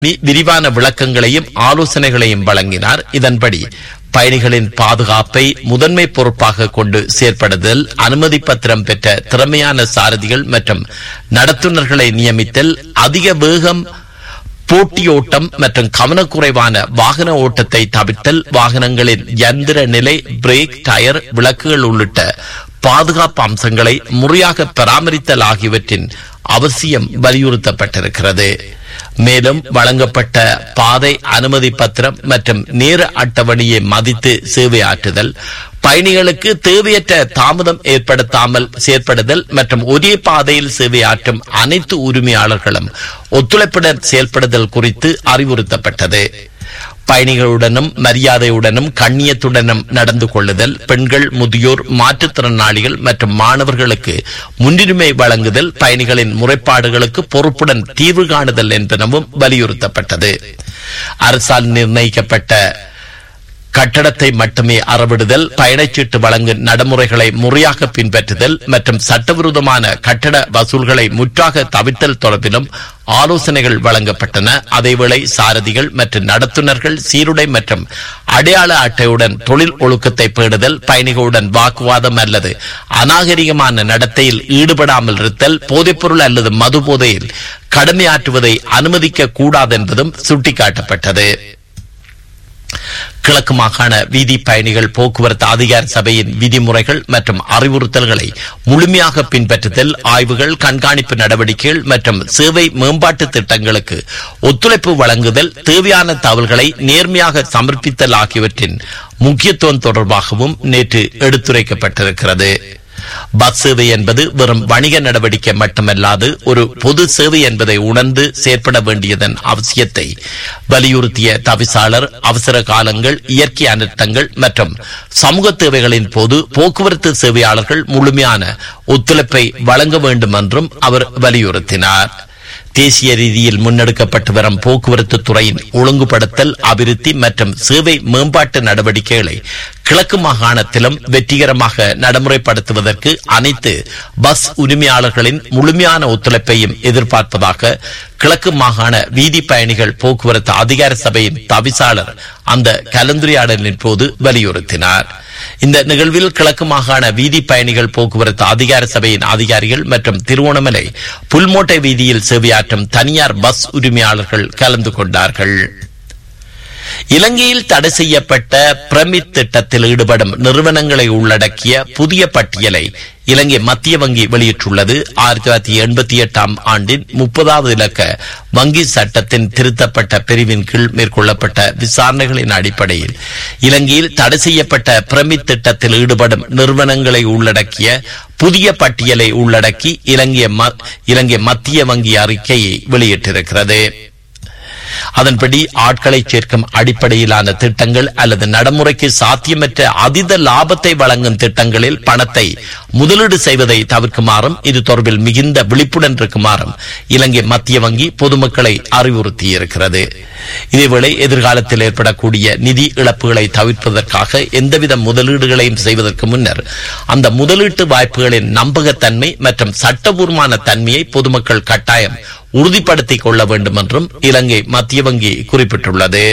We- விரிவான விளக்கங்களையும் ஆலோசனைகளையும் வழங்கினார் இதன்படி பயணிகளின் பாதுகாப்பை முதன்மை பொறுப்பாக கொண்டு செயற்படுதல் அனுமதி பத்திரம் பெற்ற திறமையான சாரதிகள் மற்றும் நடத்துனர்களை நியமித்தல் அதிக வேகம் போட்டியோட்டம் மற்றும் கவனக்குறைவான வாகன ஓட்டத்தை தவிர்த்தல் வாகனங்களின் யந்திர நிலை பிரேக் டயர் விளக்குகள் உள்ளிட்ட பாதுகாப்பு அம்சங்களை முறையாக பராமரித்தல் ஆகியவற்றின் அவசியம் வலியுறுத்தப்பட்டிருக்கிறது மேலும் வழங்கப்பட்ட பாதை அனுமதி பத்திரம் மற்றும் நேர அட்டவணையை மதித்து சேவை ஆற்றுதல் பயணிகளுக்கு தேவையற்ற தாமதம் ஏற்படுத்தாமல் செயற்படுதல் மற்றும் ஒரே பாதையில் சேவையாற்றும் அனைத்து உரிமையாளர்களும் ஒத்துழைப்புடன் செயல்படுதல் குறித்து அறிவுறுத்தப்பட்டது பயணிகளுடனும் மரியாதையுடனும் கண்ணியத்துடனும் நடந்து கொள்ளுதல் பெண்கள் முதியோர் மாற்றுத்திறனாளிகள் மற்றும் மாணவர்களுக்கு முன்னுரிமை வழங்குதல் பயணிகளின் முறைப்பாடுகளுக்கு பொறுப்புடன் தீர்வு காணுதல் என்பனவும் வலியுறுத்தப்பட்டது அரசால் நிர்ணயிக்கப்பட்ட கட்டடத்தை மட்டுமே அறவிடுதல் பயணச்சீட்டு வழங்கும் நடைமுறைகளை முறையாக பின்பற்றுதல் மற்றும் சட்டவிரோதமான கட்டட வசூல்களை முற்றாக தவிர்த்தல் தொடர்பிலும் ஆலோசனைகள் வழங்கப்பட்டன அதேவேளை சாரதிகள் மற்றும் நடத்துனர்கள் சீருடை மற்றும் அடையாள அட்டையுடன் தொழில் ஒழுக்கத்தை பேணுதல் பயணிகளுடன் வாக்குவாதம் அல்லது அநாகரிகமான நடத்தையில் ஈடுபடாமல் இருத்தல் போதைப்பொருள் அல்லது மது போதையில் கடமையாற்றுவதை அனுமதிக்க கூடாது என்பதும் சுட்டிக்காட்டப்பட்டது கிழக்கு மாகாண வீதி பயணிகள் போக்குவரத்து அதிகார சபையின் விதிமுறைகள் மற்றும் அறிவுறுத்தல்களை முழுமையாக பின்பற்றுதல் ஆய்வுகள் கண்காணிப்பு நடவடிக்கைகள் மற்றும் சேவை மேம்பாட்டு திட்டங்களுக்கு ஒத்துழைப்பு வழங்குதல் தேவையான தகவல்களை நேர்மையாக சமர்ப்பித்தல் ஆகியவற்றின் முக்கியத்துவம் தொடர்பாகவும் நேற்று எடுத்துரைக்கப்பட்டிருக்கிறது பஸ் சேவை என்பது வெறும் வணிக நடவடிக்கை மட்டுமல்லாது ஒரு பொது சேவை என்பதை உணர்ந்து செயற்பட வேண்டியதன் அவசியத்தை வலியுறுத்திய தவிசாளர் அவசர காலங்கள் இயற்கை அனர்த்தங்கள் மற்றும் சமூக தேவைகளின் போது போக்குவரத்து சேவையாளர்கள் முழுமையான ஒத்துழைப்பை வழங்க வேண்டும் என்றும் அவர் வலியுறுத்தினார் தேசிய ரீதியில் முன்னெடுக்கப்பட்டு வரும் போக்குவரத்து துறையின் ஒழுங்குபடுத்தல் அபிவிருத்தி மற்றும் சேவை மேம்பாட்டு நடவடிக்கைகளை கிழக்கு மாகாணத்திலும் வெற்றிகரமாக நடைமுறைப்படுத்துவதற்கு அனைத்து பஸ் உரிமையாளர்களின் முழுமையான ஒத்துழைப்பையும் எதிர்பார்ப்பதாக கிழக்கு மாகாண வீதி பயணிகள் போக்குவரத்து அதிகார சபையின் தவிசாளர் அந்த கலந்துரையாடலின் போது வலியுறுத்தினார் இந்த நிகழ்வில் கிழக்கு மாகாண வீதி பயணிகள் போக்குவரத்து அதிகார சபையின் அதிகாரிகள் மற்றும் திருவோணமலை புல்மோட்டை வீதியில் சேவையாற்றும் தனியார் பஸ் உரிமையாளர்கள் கலந்து கொண்டார்கள் இலங்கையில் தடை செய்யப்பட்ட பிரமித் திட்டத்தில் ஈடுபடும் நிறுவனங்களை உள்ளடக்கிய புதிய பட்டியலை இலங்கை மத்திய வங்கி வெளியிட்டுள்ளது ஆயிரத்தி தொள்ளாயிரத்தி எண்பத்தி எட்டாம் ஆண்டின் முப்பதாவது இலக்க வங்கி சட்டத்தின் திருத்தப்பட்ட பிரிவின் கீழ் மேற்கொள்ளப்பட்ட விசாரணைகளின் அடிப்படையில் இலங்கையில் தடை செய்யப்பட்ட பிரமித் திட்டத்தில் ஈடுபடும் நிறுவனங்களை உள்ளடக்கிய புதிய பட்டியலை உள்ளடக்கி இலங்கை ம- இலங்கை மத்திய வங்கி அறிக்கையை வெளியிட்டிருக்கிறது அதன்படி ஆட்களை சேர்க்கும் அடிப்படையிலான திட்டங்கள் அல்லது நடைமுறைக்கு சாத்தியமற்ற அதீத லாபத்தை வழங்கும் திட்டங்களில் பணத்தை முதலீடு செய்வதை தவிர்க்குமாறும் இது தொடர்பில் மிகுந்த விழிப்புடன் இருக்குமாறும் இலங்கை மத்திய வங்கி பொதுமக்களை அறிவுறுத்தியிருக்கிறது இதேவேளை எதிர்காலத்தில் ஏற்படக்கூடிய நிதி இழப்புகளை தவிர்ப்பதற்காக எந்தவித முதலீடுகளையும் செய்வதற்கு முன்னர் அந்த முதலீட்டு வாய்ப்புகளின் நம்பகத்தன்மை மற்றும் சட்டபூர்வமான தன்மையை பொதுமக்கள் கட்டாயம் உறுதிப்படுத்திக் கொள்ள வேண்டும் என்றும் இலங்கை மத்திய வங்கி குறிப்பிட்டுள்ளது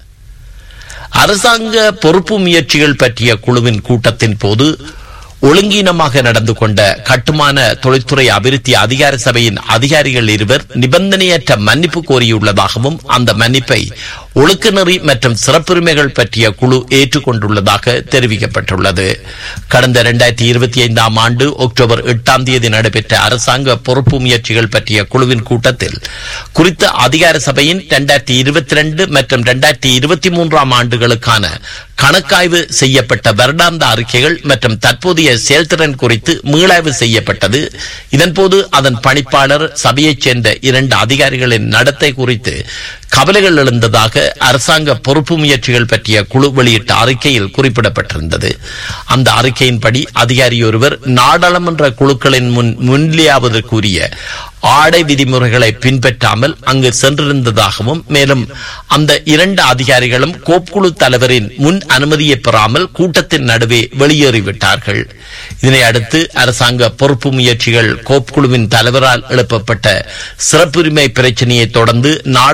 அரசாங்க பொறுப்பு முயற்சிகள் பற்றிய குழுவின் கூட்டத்தின் போது ஒழுங்கீனமாக நடந்து கொண்ட கட்டுமான தொழில்துறை அபிவிருத்தி அதிகார சபையின் அதிகாரிகள் இருவர் நிபந்தனையற்ற மன்னிப்பு கோரியுள்ளதாகவும் அந்த மன்னிப்பை ஒழுக்கநெறி மற்றும் சிறப்புரிமைகள் பற்றிய குழு ஏற்றுக்கொண்டுள்ளதாக தெரிவிக்கப்பட்டுள்ளது கடந்த இரண்டாயிரத்தி இருபத்தி ஐந்தாம் ஆண்டு அக்டோபர் எட்டாம் தேதி நடைபெற்ற அரசாங்க பொறுப்பு முயற்சிகள் பற்றிய குழுவின் கூட்டத்தில் குறித்த அதிகார சபையின் இரண்டாயிரத்தி இருபத்தி ரெண்டு மற்றும் இரண்டாயிரத்தி இருபத்தி மூன்றாம் ஆண்டுகளுக்கான கணக்காய்வு செய்யப்பட்ட வருடாந்த அறிக்கைகள் மற்றும் தற்போதைய செயல்திறன் குறித்து மீளாய்வு செய்யப்பட்டது இதன்போது அதன் பணிப்பாளர் சபையைச் சேர்ந்த இரண்டு அதிகாரிகளின் நடத்தை குறித்து கவலைகள் எழுந்ததாக அரசாங்க பொறுப்பு முயற்சிகள் பற்றிய குழு வெளியிட்ட அறிக்கையில் குறிப்பிடப்பட்டிருந்தது அந்த அறிக்கையின்படி அதிகாரி ஒருவர் நாடாளுமன்ற குழுக்களின் முன் முன்னிலையாவதற்குரிய ஆடை விதிமுறைகளை பின்பற்றாமல் அங்கு சென்றிருந்ததாகவும் மேலும் அந்த இரண்டு அதிகாரிகளும் கோப்புக்குழு தலைவரின் முன் அனுமதியை பெறாமல் கூட்டத்தின் நடுவே வெளியேறிவிட்டார்கள் இதனை அடுத்து அரசாங்க பொறுப்பு முயற்சிகள் கோப்புக்குழுவின் தலைவரால் எழுப்பப்பட்ட சிறப்புரிமை பிரச்சனையை தொடர்ந்து நாடாளுமன்ற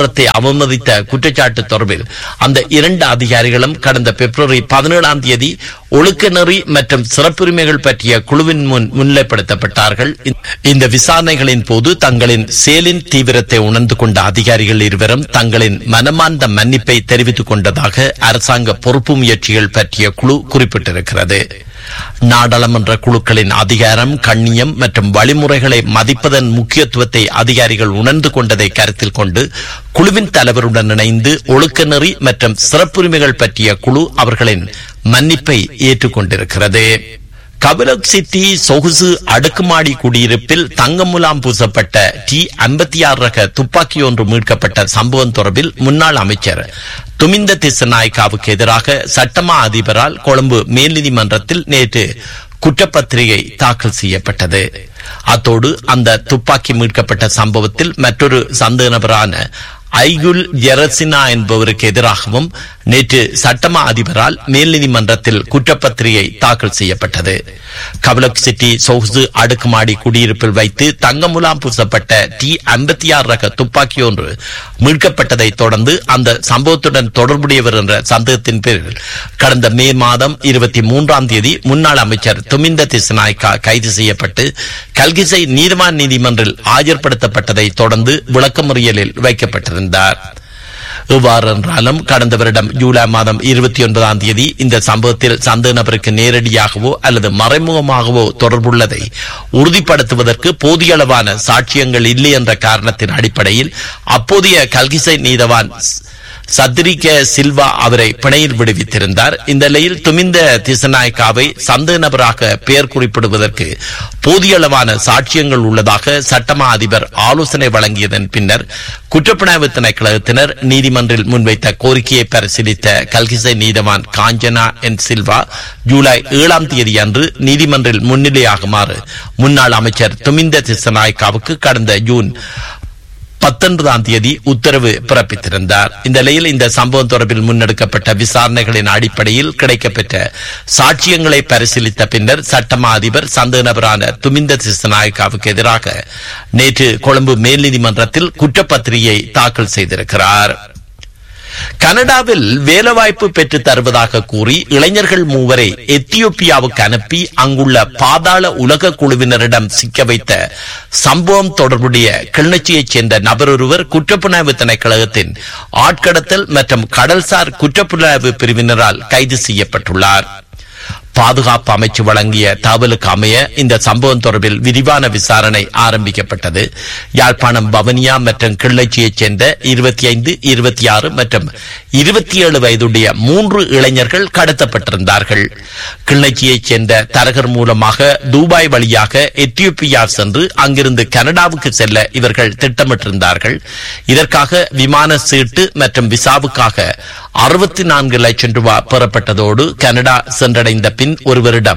நீதிமன்றத்தை அவமதித்த குற்றச்சாட்டு தொடர்பில் அந்த இரண்டு அதிகாரிகளும் கடந்த பிப்ரவரி பதினேழாம் தேதி ஒழுக்க நெறி மற்றும் சிறப்புரிமைகள் பற்றிய குழுவின் முன் முன்னிலைப்படுத்தப்பட்டார்கள் இந்த விசாரணைகளின் போது தங்களின் செயலின் தீவிரத்தை உணர்ந்து கொண்ட அதிகாரிகள் இருவரும் தங்களின் மனமார்ந்த மன்னிப்பை தெரிவித்துக் கொண்டதாக அரசாங்க பொறுப்பு முயற்சிகள் பற்றிய குழு குறிப்பிட்டிருக்கிறது நாடாளுமன்ற குழுக்களின் அதிகாரம் கண்ணியம் மற்றும் வழிமுறைகளை மதிப்பதன் முக்கியத்துவத்தை அதிகாரிகள் உணர்ந்து கொண்டதை கருத்தில் கொண்டு குழுவின் தலைவருடன் இணைந்து ஒழுக்க நெறி மற்றும் சிறப்புரிமைகள் பற்றிய குழு அவர்களின் மன்னிப்பை ஏற்றுக்கொண்டிருக்கிறது கபிலக் சிட்டி சொகுசு அடுக்குமாடி குடியிருப்பில் தங்க முலாம் பூசப்பட்ட டி ஐம்பத்தி ஆறு ரக துப்பாக்கி ஒன்று மீட்கப்பட்ட சம்பவம் தொடர்பில் முன்னாள் அமைச்சர் துமிந்த திசநாயக்காவுக்கு எதிராக சட்டமா அதிபரால் கொழும்பு மேல்நீதிமன்றத்தில் நேற்று குற்றப்பத்திரிகை தாக்கல் செய்யப்பட்டது அத்தோடு அந்த துப்பாக்கி மீட்கப்பட்ட சம்பவத்தில் மற்றொரு சந்தேக நபரான ஐகுல் ஜெரசினா என்பவருக்கு எதிராகவும் நேற்று சட்டமா அதிபரால் மேல்நீதிமன்றத்தில் குற்றப்பத்திரிகை தாக்கல் செய்யப்பட்டது கபலக் சிட்டி சொகுசு அடுக்குமாடி குடியிருப்பில் வைத்து தங்கமுலாம் பூசப்பட்ட டி ஐம்பத்தி ஆறு ரக துப்பாக்கி ஒன்று மீட்கப்பட்டதை தொடர்ந்து அந்த சம்பவத்துடன் தொடர்புடையவர் என்ற சந்தேகத்தின் பேரில் கடந்த மே மாதம் இருபத்தி மூன்றாம் தேதி முன்னாள் அமைச்சர் துமிந்த திசநாய்க்கா கைது செய்யப்பட்டு கல்கிசை நீதிவான் நீதிமன்றில் ஆஜர்படுத்தப்பட்டதை தொடர்ந்து விளக்கமறியலில் வைக்கப்பட்டிருந்தார் இவ்வாறு என்றாலும் கடந்த வருடம் ஜூலை மாதம் இருபத்தி ஒன்பதாம் தேதி இந்த சம்பவத்தில் சந்தேக நபருக்கு நேரடியாகவோ அல்லது மறைமுகமாகவோ தொடர்புள்ளதை உறுதிப்படுத்துவதற்கு போதிய அளவான சாட்சியங்கள் இல்லை என்ற காரணத்தின் அடிப்படையில் அப்போதைய கல்கிசை நீதவான் சத்ரிக சில்வா அவரை பிணையில் விடுவித்திருந்தார் இந்த நிலையில் துமிந்த திசநாயக்காவை சந்தேக நபராக பெயர் குறிப்பிடுவதற்கு போதிய அளவான சாட்சியங்கள் உள்ளதாக சட்டமா அதிபர் ஆலோசனை வழங்கியதன் பின்னர் குற்றப்புலனாய்வு திணைக்களத்தினர் நீதிமன்றில் முன்வைத்த கோரிக்கையை பரிசீலித்த கல்கிசை நீதவான் காஞ்சனா என் சில்வா ஜூலை ஏழாம் தேதி அன்று நீதிமன்றில் முன்னிலையாகுமாறு முன்னாள் அமைச்சர் துமிந்த திசநாயக்காவுக்கு கடந்த ஜூன் பத்தொன்பதாம் தேதி உத்தரவு பிறப்பித்திருந்தார் இந்த நிலையில் இந்த சம்பவம் தொடர்பில் முன்னெடுக்கப்பட்ட விசாரணைகளின் அடிப்படையில் கிடைக்கப்பெற்ற சாட்சியங்களை பரிசீலித்த பின்னர் சட்டமா அதிபர் சந்தேக நபரான துமிந்த சிசநாயக்காவுக்கு எதிராக நேற்று கொழும்பு மேல்நீதிமன்றத்தில் குற்றப்பத்திரிகை தாக்கல் செய்திருக்கிறார் கனடாவில் வேலைவாய்ப்பு பெற்று தருவதாக கூறி இளைஞர்கள் மூவரை எத்தியோப்பியாவுக்கு அனுப்பி அங்குள்ள பாதாள உலக குழுவினரிடம் சிக்க வைத்த சம்பவம் தொடர்புடைய கிளிநொச்சியைச் சேர்ந்த நபர் ஒருவர் குற்றப்புலனாய்வு திணைக்களகத்தின் ஆட்கடத்தல் மற்றும் கடல்சார் குற்றப்புலனாய்வு பிரிவினரால் கைது செய்யப்பட்டுள்ளார் பாதுகாப்பு அமைச்சு வழங்கிய தகவலுக்கு அமைய இந்த சம்பவம் தொடர்பில் விரிவான விசாரணை ஆரம்பிக்கப்பட்டது யாழ்ப்பாணம் பவனியா மற்றும் கிள்ளச்சியைச் சேர்ந்த இருபத்தி ஐந்து இருபத்தி ஆறு மற்றும் இருபத்தி ஏழு வயதுடைய மூன்று இளைஞர்கள் கடத்தப்பட்டிருந்தார்கள் கிள்ளச்சியைச் சேர்ந்த தரகர் மூலமாக துபாய் வழியாக எத்தியோப்பியா சென்று அங்கிருந்து கனடாவுக்கு செல்ல இவர்கள் திட்டமிட்டிருந்தார்கள் இதற்காக விமான சீட்டு மற்றும் விசாவுக்காக அறுபத்தி நான்கு லட்சம் ரூபாய் பெறப்பட்டதோடு கனடா சென்றடைந்த பின் ஒருவரிடம்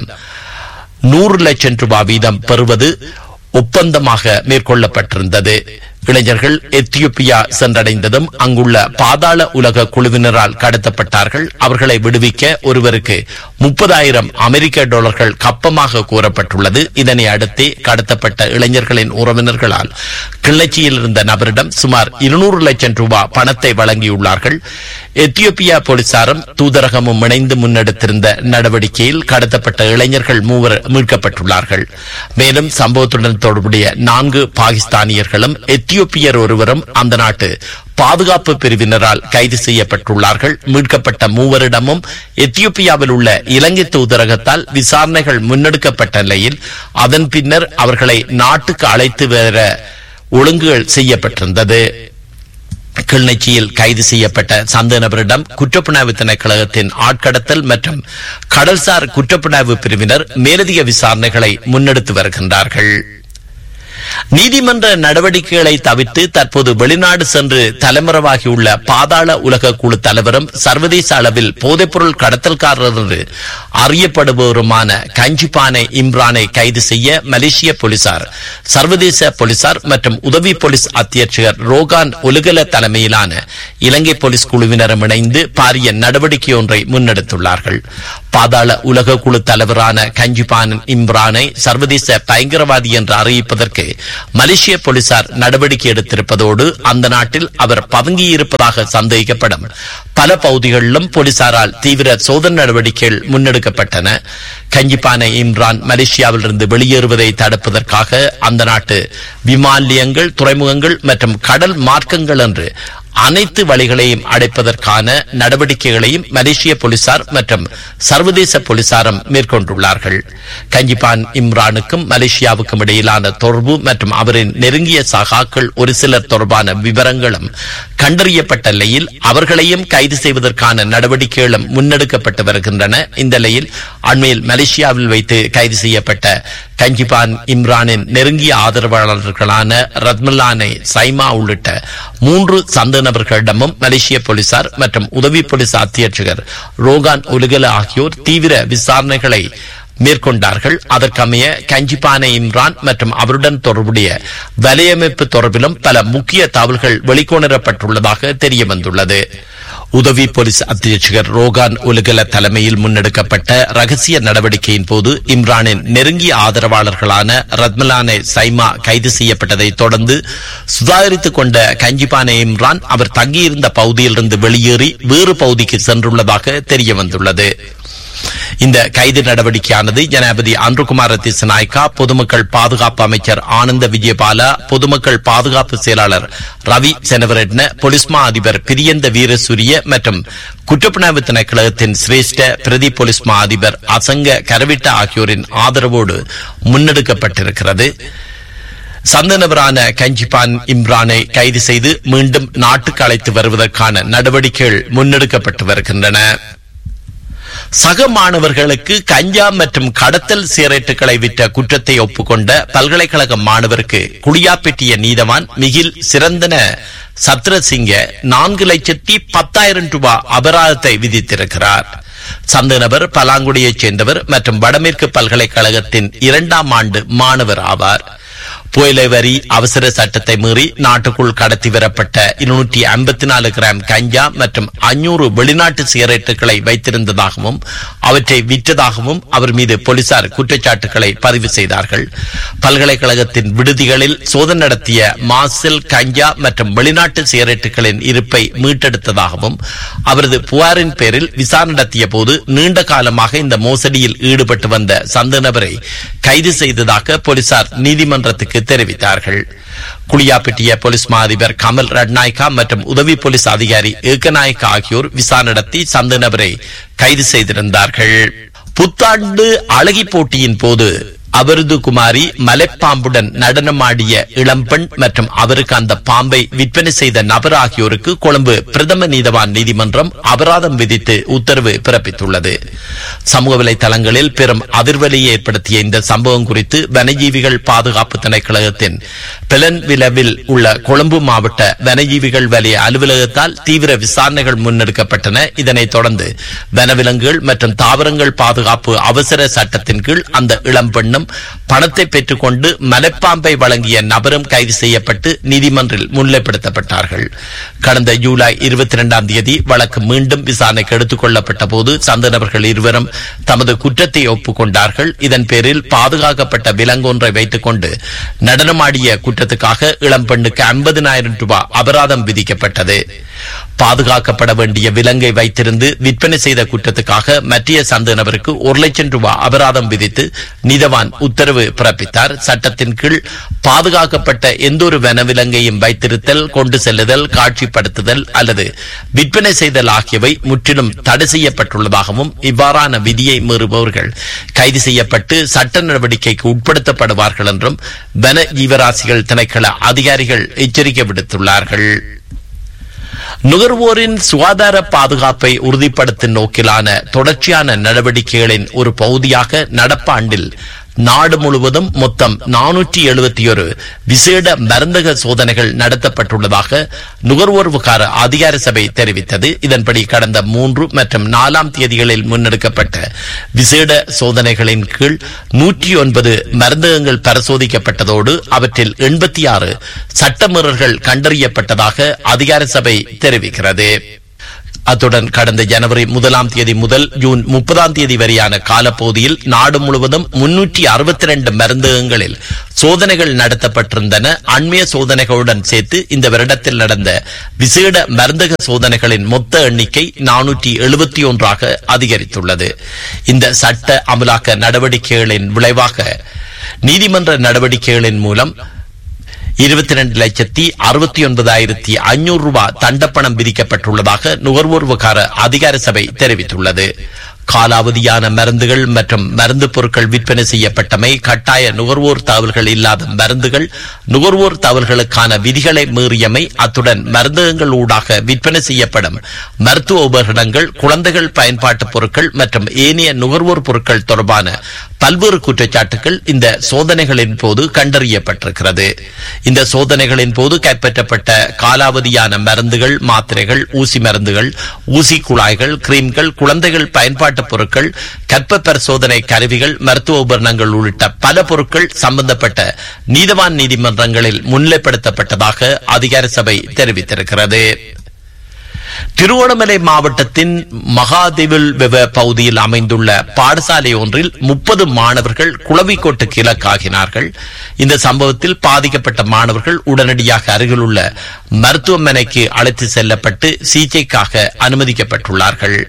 நூறு லட்சம் ரூபாய் வீதம் பெறுவது ஒப்பந்தமாக மேற்கொள்ளப்பட்டிருந்தது இளைஞர்கள் எத்தியோப்பியா சென்றடைந்ததும் அங்குள்ள பாதாள உலக குழுவினரால் கடத்தப்பட்டார்கள் அவர்களை விடுவிக்க ஒருவருக்கு முப்பதாயிரம் அமெரிக்க டாலர்கள் கப்பமாக கூறப்பட்டுள்ளது இதனை அடுத்தே கடத்தப்பட்ட இளைஞர்களின் உறவினர்களால் கிளர்ச்சியில் இருந்த நபரிடம் சுமார் இருநூறு லட்சம் ரூபாய் பணத்தை வழங்கியுள்ளார்கள் எத்தியோப்பியா போலீசாரும் தூதரகமும் இணைந்து முன்னெடுத்திருந்த நடவடிக்கையில் கடத்தப்பட்ட இளைஞர்கள் மூவர் மீட்கப்பட்டுள்ளார்கள் மேலும் சம்பவத்துடன் தொடர்புடைய நான்கு பாகிஸ்தானியர்களும் எத்தியோப்பியர் ஒருவரும் அந்த நாட்டு பாதுகாப்பு பிரிவினரால் கைது செய்யப்பட்டுள்ளார்கள் மீட்கப்பட்ட மூவரிடமும் எத்தியோப்பியாவில் உள்ள இலங்கை தூதரகத்தால் விசாரணைகள் முன்னெடுக்கப்பட்ட நிலையில் அதன் பின்னர் அவர்களை நாட்டுக்கு அழைத்து வர ஒழுங்குகள் செய்யப்பட்டிருந்தது கிளிநொச்சியில் கைது செய்யப்பட்ட சந்தேக நபரிடம் குற்றப்புலனாய்வு திணைக்களகத்தின் ஆட்கடத்தல் மற்றும் கடல்சார் குற்றப்புலனாய்வு பிரிவினர் மேலதிக விசாரணைகளை முன்னெடுத்து வருகின்றார்கள் நீதிமன்ற நடவடிக்கைகளை தவிர்த்து தற்போது வெளிநாடு சென்று தலைமறைவாகியுள்ள பாதாள உலக குழு தலைவரும் சர்வதேச அளவில் போதைப்பொருள் கடத்தல்காரர் என்று அறியப்படுபவருமான கஞ்சிபானை இம்ரானை கைது செய்ய மலேசிய போலீசார் சர்வதேச போலீசார் மற்றும் உதவி போலீஸ் அத்தியட்சகர் ரோகான் ஒலுகல தலைமையிலான இலங்கை போலீஸ் குழுவினரும் இணைந்து பாரிய நடவடிக்கை ஒன்றை முன்னெடுத்துள்ளார்கள் பாதாள உலக குழு தலைவரான கஞ்சிபான் இம்ரானை சர்வதேச பயங்கரவாதி என்று அறிவிப்பதற்கு மலேசிய போலீசார் நடவடிக்கை எடுத்திருப்பதோடு அந்த நாட்டில் அவர் பதுங்கியிருப்பதாக சந்தேகிக்கப்படும் பல பகுதிகளிலும் போலீசாரால் தீவிர சோதனை நடவடிக்கைகள் முன்னெடுக்கப்பட்டன கஞ்சிப்பான இம்ரான் மலேசியாவிலிருந்து வெளியேறுவதை தடுப்பதற்காக அந்த நாட்டு விமானியங்கள் துறைமுகங்கள் மற்றும் கடல் மார்க்கங்கள் என்று அனைத்து வழிகளையும் அடைப்பதற்கான நடவடிக்கைகளையும் மலேசிய போலீசார் மற்றும் சர்வதேச போலீசாரும் மேற்கொண்டுள்ளார்கள் கஞ்சிபான் இம்ரானுக்கும் மலேசியாவுக்கும் இடையிலான தொடர்பு மற்றும் அவரின் நெருங்கிய சகாக்கள் ஒரு சிலர் தொடர்பான விவரங்களும் கண்டறியப்பட்ட நிலையில் அவர்களையும் கைது செய்வதற்கான நடவடிக்கைகளும் முன்னெடுக்கப்பட்டு வருகின்றன இந்த நிலையில் அண்மையில் மலேசியாவில் வைத்து கைது செய்யப்பட்ட கஞ்சிபான் இம்ரானின் நெருங்கிய ஆதரவாளர்களான ரத்மல்லானை சைமா உள்ளிட்ட மூன்று சந்த நபர்களிடமும் மலேசிய போலீசார் மற்றும் உதவி போலீஸ் அத்தியட்சகர் ரோகான் உலுகல ஆகியோர் தீவிர விசாரணைகளை மேற்கொண்டார்கள் அதற்கமைய கஞ்சிபானை இம்ரான் மற்றும் அவருடன் தொடர்புடைய வலையமைப்பு தொடர்பிலும் பல முக்கிய தகவல்கள் வெளிக்கொணரப்பட்டுள்ளதாக தெரிய வந்துள்ளது உதவி போலீஸ் அத்தியட்சகர் ரோகான் உலகல தலைமையில் முன்னெடுக்கப்பட்ட ரகசிய நடவடிக்கையின் போது இம்ரானின் நெருங்கிய ஆதரவாளர்களான ரத்மலானே சைமா கைது செய்யப்பட்டதை தொடர்ந்து சுதாகரித்துக் கொண்ட கஞ்சிபானே இம்ரான் அவர் தங்கியிருந்த பகுதியிலிருந்து வெளியேறி வேறு பகுதிக்கு சென்றுள்ளதாக தெரிய வந்துள்ளது இந்த கைது நடவடிக்கையானது ஜனாபதி அன்ருகுமார திசநாயக்கா பொதுமக்கள் பாதுகாப்பு அமைச்சர் ஆனந்த விஜயபாலா பொதுமக்கள் பாதுகாப்பு செயலாளர் ரவி செனவரெட்ன பொலிஸ்மா அதிபர் பிரியந்த வீரசூரிய மற்றும் குற்றப்புணர்வு திணைக்களகத்தின் சிரேஷ்ட பிரதி பொலிஸ்மா அதிபர் அசங்க கரவிட்ட ஆகியோரின் ஆதரவோடு முன்னெடுக்கப்பட்டிருக்கிறது சந்தனவரான கஞ்சிபான் இம்ரானை கைது செய்து மீண்டும் நாட்டுக்கு அழைத்து வருவதற்கான நடவடிக்கைகள் முன்னெடுக்கப்பட்டு வருகின்றன சக மாணவர்களுக்கு கஞ்சா மற்றும் கடத்தல் சிகரெட்டுகளை விற்ற குற்றத்தை ஒப்புக்கொண்ட பல்கலைக்கழக மாணவருக்கு குடியாப்பெட்டிய நீதவான் மிகில் சிறந்தன சத்ரசிங்க நான்கு லட்சத்தி பத்தாயிரம் ரூபாய் அபராதத்தை விதித்திருக்கிறார் சந்த நபர் பலாங்குடியைச் சேர்ந்தவர் மற்றும் வடமேற்கு பல்கலைக்கழகத்தின் இரண்டாம் ஆண்டு மாணவர் ஆவார் புயலை வரி அவசர சட்டத்தை மீறி நாட்டுக்குள் கடத்தி வரப்பட்ட இருநூற்றி ஐம்பத்தி நாலு கிராம் கஞ்சா மற்றும் அஞ்சூறு வெளிநாட்டு சிகரெட்டுகளை வைத்திருந்ததாகவும் அவற்றை விற்றதாகவும் அவர் மீது போலீசார் குற்றச்சாட்டுகளை பதிவு செய்தார்கள் பல்கலைக்கழகத்தின் விடுதிகளில் சோதனை நடத்திய மாசில் கஞ்சா மற்றும் வெளிநாட்டு சிகரெட்டுகளின் இருப்பை மீட்டெடுத்ததாகவும் அவரது புகாரின் பேரில் விசாரணை நடத்திய போது நீண்ட காலமாக இந்த மோசடியில் ஈடுபட்டு வந்த சந்த நபரை கைது செய்ததாக போலீசார் நீதிமன்றத்துக்கு தெரிவித்தார்கள் குளியாப்பட்டிய போலீஸ் மா அதிபர் கமல் ரட்நாயக்கா மற்றும் உதவி போலீஸ் அதிகாரி ஏகநாயக்கா ஆகியோர் விசாரணை நடத்தி சந்த நபரை கைது செய்திருந்தார்கள் புத்தாண்டு அழகி போட்டியின் போது அவரது குமாரி மலைப்பாம்புடன் நடனமாடிய இளம்பெண் மற்றும் அவருக்கு அந்த பாம்பை விற்பனை செய்த நபர் ஆகியோருக்கு கொழும்பு பிரதம நீதவான் நீதிமன்றம் அபராதம் விதித்து உத்தரவு பிறப்பித்துள்ளது சமூக வலைதளங்களில் பெரும் அதிர்வலையை ஏற்படுத்திய இந்த சம்பவம் குறித்து வனஜீவிகள் பாதுகாப்பு திணைக்களகத்தின் பெலன் விளவில் உள்ள கொழும்பு மாவட்ட வனஜீவிகள் வலய அலுவலகத்தால் தீவிர விசாரணைகள் முன்னெடுக்கப்பட்டன இதனைத் தொடர்ந்து வனவிலங்குகள் மற்றும் தாவரங்கள் பாதுகாப்பு அவசர சட்டத்தின் கீழ் அந்த இளம்பெண்ணும் பணத்தை பெற்றுக்கொண்டு மலைப்பாம்பை வழங்கிய நபரும் கைது செய்யப்பட்டு நீதிமன்றில் முன்னிலைப்படுத்தப்பட்டார்கள் கடந்த ஜூலை இருபத்தி இரண்டாம் தேதி வழக்கு மீண்டும் விசாரணைக்கு எடுத்துக் கொள்ளப்பட்ட போது சந்த நபர்கள் இருவரும் தமது குற்றத்தை ஒப்புக்கொண்டார்கள் இதன் பேரில் பாதுகாக்கப்பட்ட விலங்கொன்றை வைத்துக் கொண்டு நடனமாடிய குற்றத்துக்காக இளம்பெண்ணுக்கு ஐம்பதினாயிரம் ரூபாய் அபராதம் விதிக்கப்பட்டது பாதுகாக்கப்பட வேண்டிய விலங்கை வைத்திருந்து விற்பனை செய்த குற்றத்துக்காக மத்திய சந்த நபருக்கு ஒரு லட்சம் ரூபாய் அபராதம் விதித்து நீதவான் உத்தரவு பிறப்பித்தார் சட்டத்தின் கீழ் பாதுகாக்கப்பட்ட எந்தொரு வனவிலங்கையும் வைத்திருத்தல் கொண்டு செல்லுதல் காட்சிப்படுத்துதல் அல்லது விற்பனை செய்தல் ஆகியவை முற்றிலும் தடை செய்யப்பட்டுள்ளதாகவும் இவ்வாறான விதியை மீறுபவர்கள் கைது செய்யப்பட்டு சட்ட நடவடிக்கைக்கு உட்படுத்தப்படுவார்கள் என்றும் வன ஜீவராசிகள் திணைக்கள அதிகாரிகள் எச்சரிக்கை விடுத்துள்ளார்கள் நுகர்வோரின் சுகாதார பாதுகாப்பை உறுதிப்படுத்தும் நோக்கிலான தொடர்ச்சியான நடவடிக்கைகளின் ஒரு பகுதியாக நடப்பாண்டில் நாடு முழுவதும் மொத்தம் நானூற்றி எழுபத்தி ஒரு விசேட மருந்தக சோதனைகள் நடத்தப்பட்டுள்ளதாக நுகர்வோர் விகார அதிகார சபை தெரிவித்தது இதன்படி கடந்த மூன்று மற்றும் நாலாம் தேதிகளில் முன்னெடுக்கப்பட்ட விசேட சோதனைகளின் கீழ் நூற்றி ஒன்பது மருந்தகங்கள் பரிசோதிக்கப்பட்டதோடு அவற்றில் எண்பத்தி ஆறு சட்டமீறல்கள் கண்டறியப்பட்டதாக அதிகார சபை தெரிவிக்கிறது அத்துடன் கடந்த ஜனவரி முதலாம் தேதி முதல் ஜூன் முப்பதாம் தேதி வரையான காலப்பகுதியில் நாடு முழுவதும் முன்னூற்றி அறுபத்தி ரெண்டு மருந்தகங்களில் சோதனைகள் நடத்தப்பட்டிருந்தன அண்மைய சோதனைகளுடன் சேர்த்து இந்த வருடத்தில் நடந்த விசேட மருந்தக சோதனைகளின் மொத்த எண்ணிக்கை நானூற்றி எழுபத்தி ஒன்றாக அதிகரித்துள்ளது இந்த சட்ட அமலாக்க நடவடிக்கைகளின் விளைவாக நீதிமன்ற நடவடிக்கைகளின் மூலம் இருபத்தி ரெண்டு லட்சத்தி அறுபத்தி ஒன்பதாயிரத்தி ஐநூறு ரூபாய் தண்டப்பணம் விதிக்கப்பட்டுள்ளதாக நுகர்வோர் விவகார அதிகார சபை தெரிவித்துள்ளது காலாவதியான மருந்துகள் மற்றும் மருந்து பொருட்கள் விற்பனை செய்யப்பட்டமை கட்டாய நுகர்வோர் தகவல்கள் இல்லாத மருந்துகள் நுகர்வோர் தகவல்களுக்கான விதிகளை மீறியமை அத்துடன் மருந்தகங்கள் ஊடாக விற்பனை செய்யப்படும் மருத்துவ உபகரணங்கள் குழந்தைகள் பயன்பாட்டு பொருட்கள் மற்றும் ஏனைய நுகர்வோர் பொருட்கள் தொடர்பான பல்வேறு குற்றச்சாட்டுகள் இந்த சோதனைகளின் போது கண்டறியப்பட்டிருக்கிறது இந்த சோதனைகளின் போது கைப்பற்றப்பட்ட காலாவதியான மருந்துகள் மாத்திரைகள் ஊசி மருந்துகள் ஊசி குழாய்கள் கிரீம்கள் குழந்தைகள் பயன்பாட்டு பொருட்கள் கற்ப பரிசோதனை கருவிகள் மருத்துவ உபகரணங்கள் உள்ளிட்ட பல பொருட்கள் சம்பந்தப்பட்ட நீதவான் நீதிமன்றங்களில் முன்னிலைப்படுத்தப்பட்டதாக அதிகார சபை தெரிவித்திருக்கிறது திருவோணமலை மாவட்டத்தின் மகாதேவில் வெவ பகுதியில் அமைந்துள்ள பாடசாலை ஒன்றில் முப்பது மாணவர்கள் குளவிக்கோட்டுக்கு இலக்காகினார்கள் இந்த சம்பவத்தில் பாதிக்கப்பட்ட மாணவர்கள் உடனடியாக அருகிலுள்ள மருத்துவமனைக்கு அழைத்து செல்லப்பட்டு சிகிச்சைக்காக அனுமதிக்கப்பட்டுள்ளார்கள்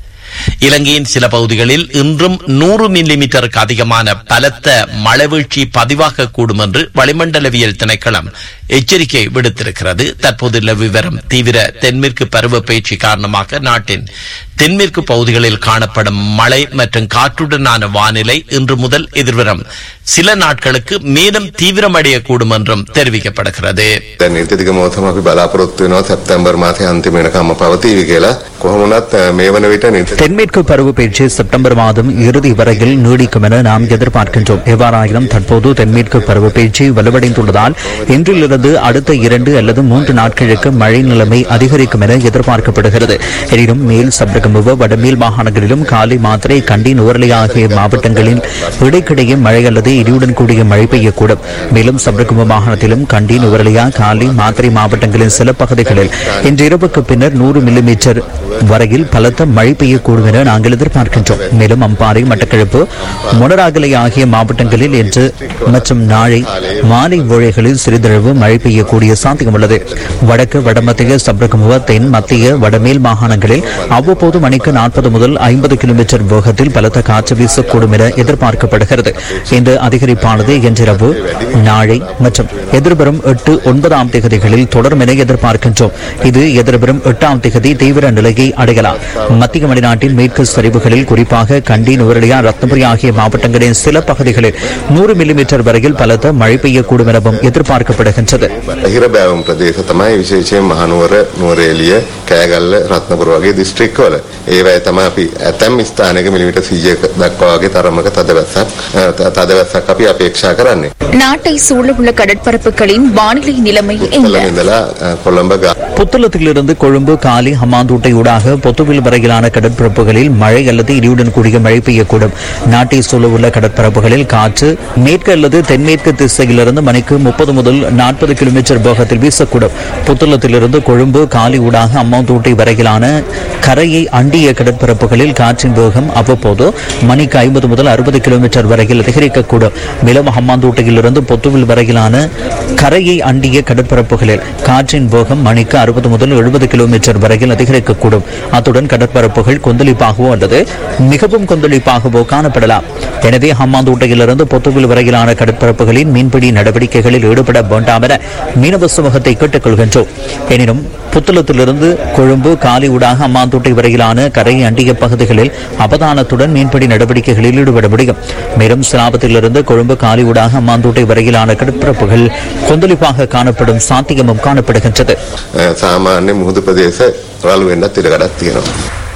இலங்கையின் சில பகுதிகளில் இன்றும் நூறு மில்லி மீட்டருக்கு அதிகமான பலத்த மழைவீழ்ச்சி பதிவாகக்கூடும் என்று வளிமண்டலவியல் திணைக்களம் எச்சரிக்கை விடுத்திருக்கிறது தற்போதுள்ள விவரம் தீவிர தென்மேற்கு பருவ பயிற்சி காரணமாக நாட்டின் தென்மேற்கு பகுதிகளில் காணப்படும் மழை மற்றும் காற்றுடனான வானிலை இன்று முதல் எதிர்வரும் சில நாட்களுக்கு மேலும் தீவிரமடையக்கூடும் என்றும் தெரிவிக்கப்படுகிறது දැන් නීති දිගමෝතම අපි බලාපොරොත්තු වෙනවා සැප්තැම්බර් මාසේ අන්තිම වෙනකම්ම පවතීවි කියලා. කොහොමුණත් අ, මේ වන විට නීති தென்மேற்கு பருவப்பயிற்சி செப்டம்பர் மாதம் இறுதி வரையில் நீடிக்கும் என நாம் எதிர்பார்க்கின்றோம் எவ்வாறாயினும் தற்போது தென்மேற்கு பருவப்பயிற்சி வலுவடைந்துள்ளதால் இன்றிலிருந்து அடுத்த இரண்டு அல்லது மூன்று நாட்களுக்கு மழை நிலைமை அதிகரிக்கும் என எதிர்பார்க்கப்படுகிறது எனினும் மேல் சப்ரகமுவ வடமேல் மாகாணங்களிலும் காலை மாத்திரை கண்டி நுவரலி ஆகிய மாவட்டங்களில் இடைக்கிடையே மழை அல்லது இடியுடன் கூடிய மழை பெய்யக்கூடும் மேலும் சப்ரகமுவ மாகாணத்திலும் கண்டி நுவரலியா காலி மாத்திரை மாவட்டங்களின் சில பகுதிகளில் இன்று இரவுக்கு பின்னர் நூறு மில்லிமீட்டர் வரையில் பலத்த மழை பெய்யக்கூடும் என நாங்கள் எதிர்பார்க்கின்றோம் மேலும் அம்பாறை மட்டக்களப்பு மொனராகலை ஆகிய மாவட்டங்களில் இன்று மற்றும் நாளை மாலை வேளைகளில் சிறிதளவு மழை பெய்யக்கூடிய சாத்தியம் உள்ளது வடக்கு வடமத்திய சப்ரகமுவ தென் மத்திய வடமேல் மாகாணங்களில் அவ்வப்போது மணிக்கு நாற்பது முதல் ஐம்பது கிலோமீட்டர் வேகத்தில் பலத்த காற்று வீசக்கூடும் என எதிர்பார்க்கப்படுகிறது இந்த அதிகரிப்பானது இன்றிரவு நாளை மற்றும் எதிர்வரும் எட்டு ஒன்பதாம் தேதிகளில் தொடரும் என எதிர்பார்க்கின்றோம் இது எதிர்வரும் எட்டாம் தேதி தீவிர நிலையை அடையலாம் மத்திய மலைநாட்டின் மேற்கு சரிவுகளில் குறிப்பாக கண்டி நுவரலியா ரத்னபுரி ஆகிய மாவட்டங்களின் சில பகுதிகளில் நூறு மில்லிமீட்டர் வரையில் பலத்த மழை பெய்யக்கூடும் எனவும் எதிர்பார்க்கப்படுகின்றது බහිර බෑවුම් ප්‍රදේශ තමයි විශේෂයෙන් මහනුවර නුවරඑළිය කෑගල්ල රත්නපුර වගේ දිස්ත්‍රික්කවල ඒවයි තමයි අපි ඇතැම් ස්ථානයක මිලිමීටර් 100ක දක්වා වගේ තරමක තදවැස්සක් අ, ත- තදවැස්සක් අපි අපේක්ෂා කරන්නේ. நாட்டை சூழவுள்ள கடற்பரப்புகளின் வானிலை நிலைமை என்ன කොළඹ ඉඳලා අ, කොළඹ ගා புத்தளத்திலிருந்து கொழும்பு காலி ஹம்மாந்தோட்டை ஊடாக பொத்துவில் வரையிலான கடற்பரப்புகளில் மழை அல்லது இடியுடன் கூடிய மழை பெய்யக்கூடும் நாட்டை சூழவுள்ள கடற்பரப்புகளில் காற்று மேற்கு அல்லது தென்மேற்கு திசையிலிருந்து மணிக்கு முப்பது முதல் நாற்பது கிலோமீட்டர் வேகத்தில் வீசக்கூடும் புத்தளத்திலிருந்து கொழும்பு காலி ஊடாக அம்மாந்தோட்டை வரையிலான கரையை அண்டிய கடற்பரப்புகளில் காற்றின் வேகம் அவ்வப்போது மணிக்கு ஐம்பது முதல் அறுபது கிலோமீட்டர் வரையில் அதிகரிக்கக்கூடும் மேலும் ஹம்மாந்தோட்டையிலிருந்து பொத்துவில் வரையிலான கரையை அண்டிய கடற்பரப்புகளில் காற்றின் வேகம் மணிக்கு அறுபது முதல் எழுபது கிலோமீட்டர் வரையில் அதிகரிக்கக்கூடும் அத்துடன் கடற்பரப்புகள் கொந்தளிப்பாகவோ அல்லது மிகவும் கொந்தளிப்பாகவோ காணப்படலாம் எனவே ஹம்மாந்தோட்டையிலிருந்து பொத்துவில் வரையிலான கடற்பரப்புகளின் மீன்பிடி நடவடிக்கைகளில் ஈடுபட வேண்டாம் என மீனவ சமூகத்தை கேட்டுக்கொள்கின்றோம் எனினும் புத்தளத்திலிருந்து கொழும்பு காலி ஊடாக அம்மாந்தோட்டை வரையிலான கரை அண்டிய பகுதிகளில் அவதானத்துடன் மீன்பிடி நடவடிக்கைகளில் ஈடுபட முடியும் மேலும் சிலாபத்திலிருந்து கொழும்பு காலி ஊடாக அம்மாந்தோட்டை வரையிலான கடற்பரப்புகள் கொந்தளிப்பாக காணப்படும் சாத்தியமும் காணப்படுகின்றது අ, සාමාන්‍ය මුහුදු ප්‍රදේශ රළු වෙන්නත් ඉඩ කඩක් තියෙනවා.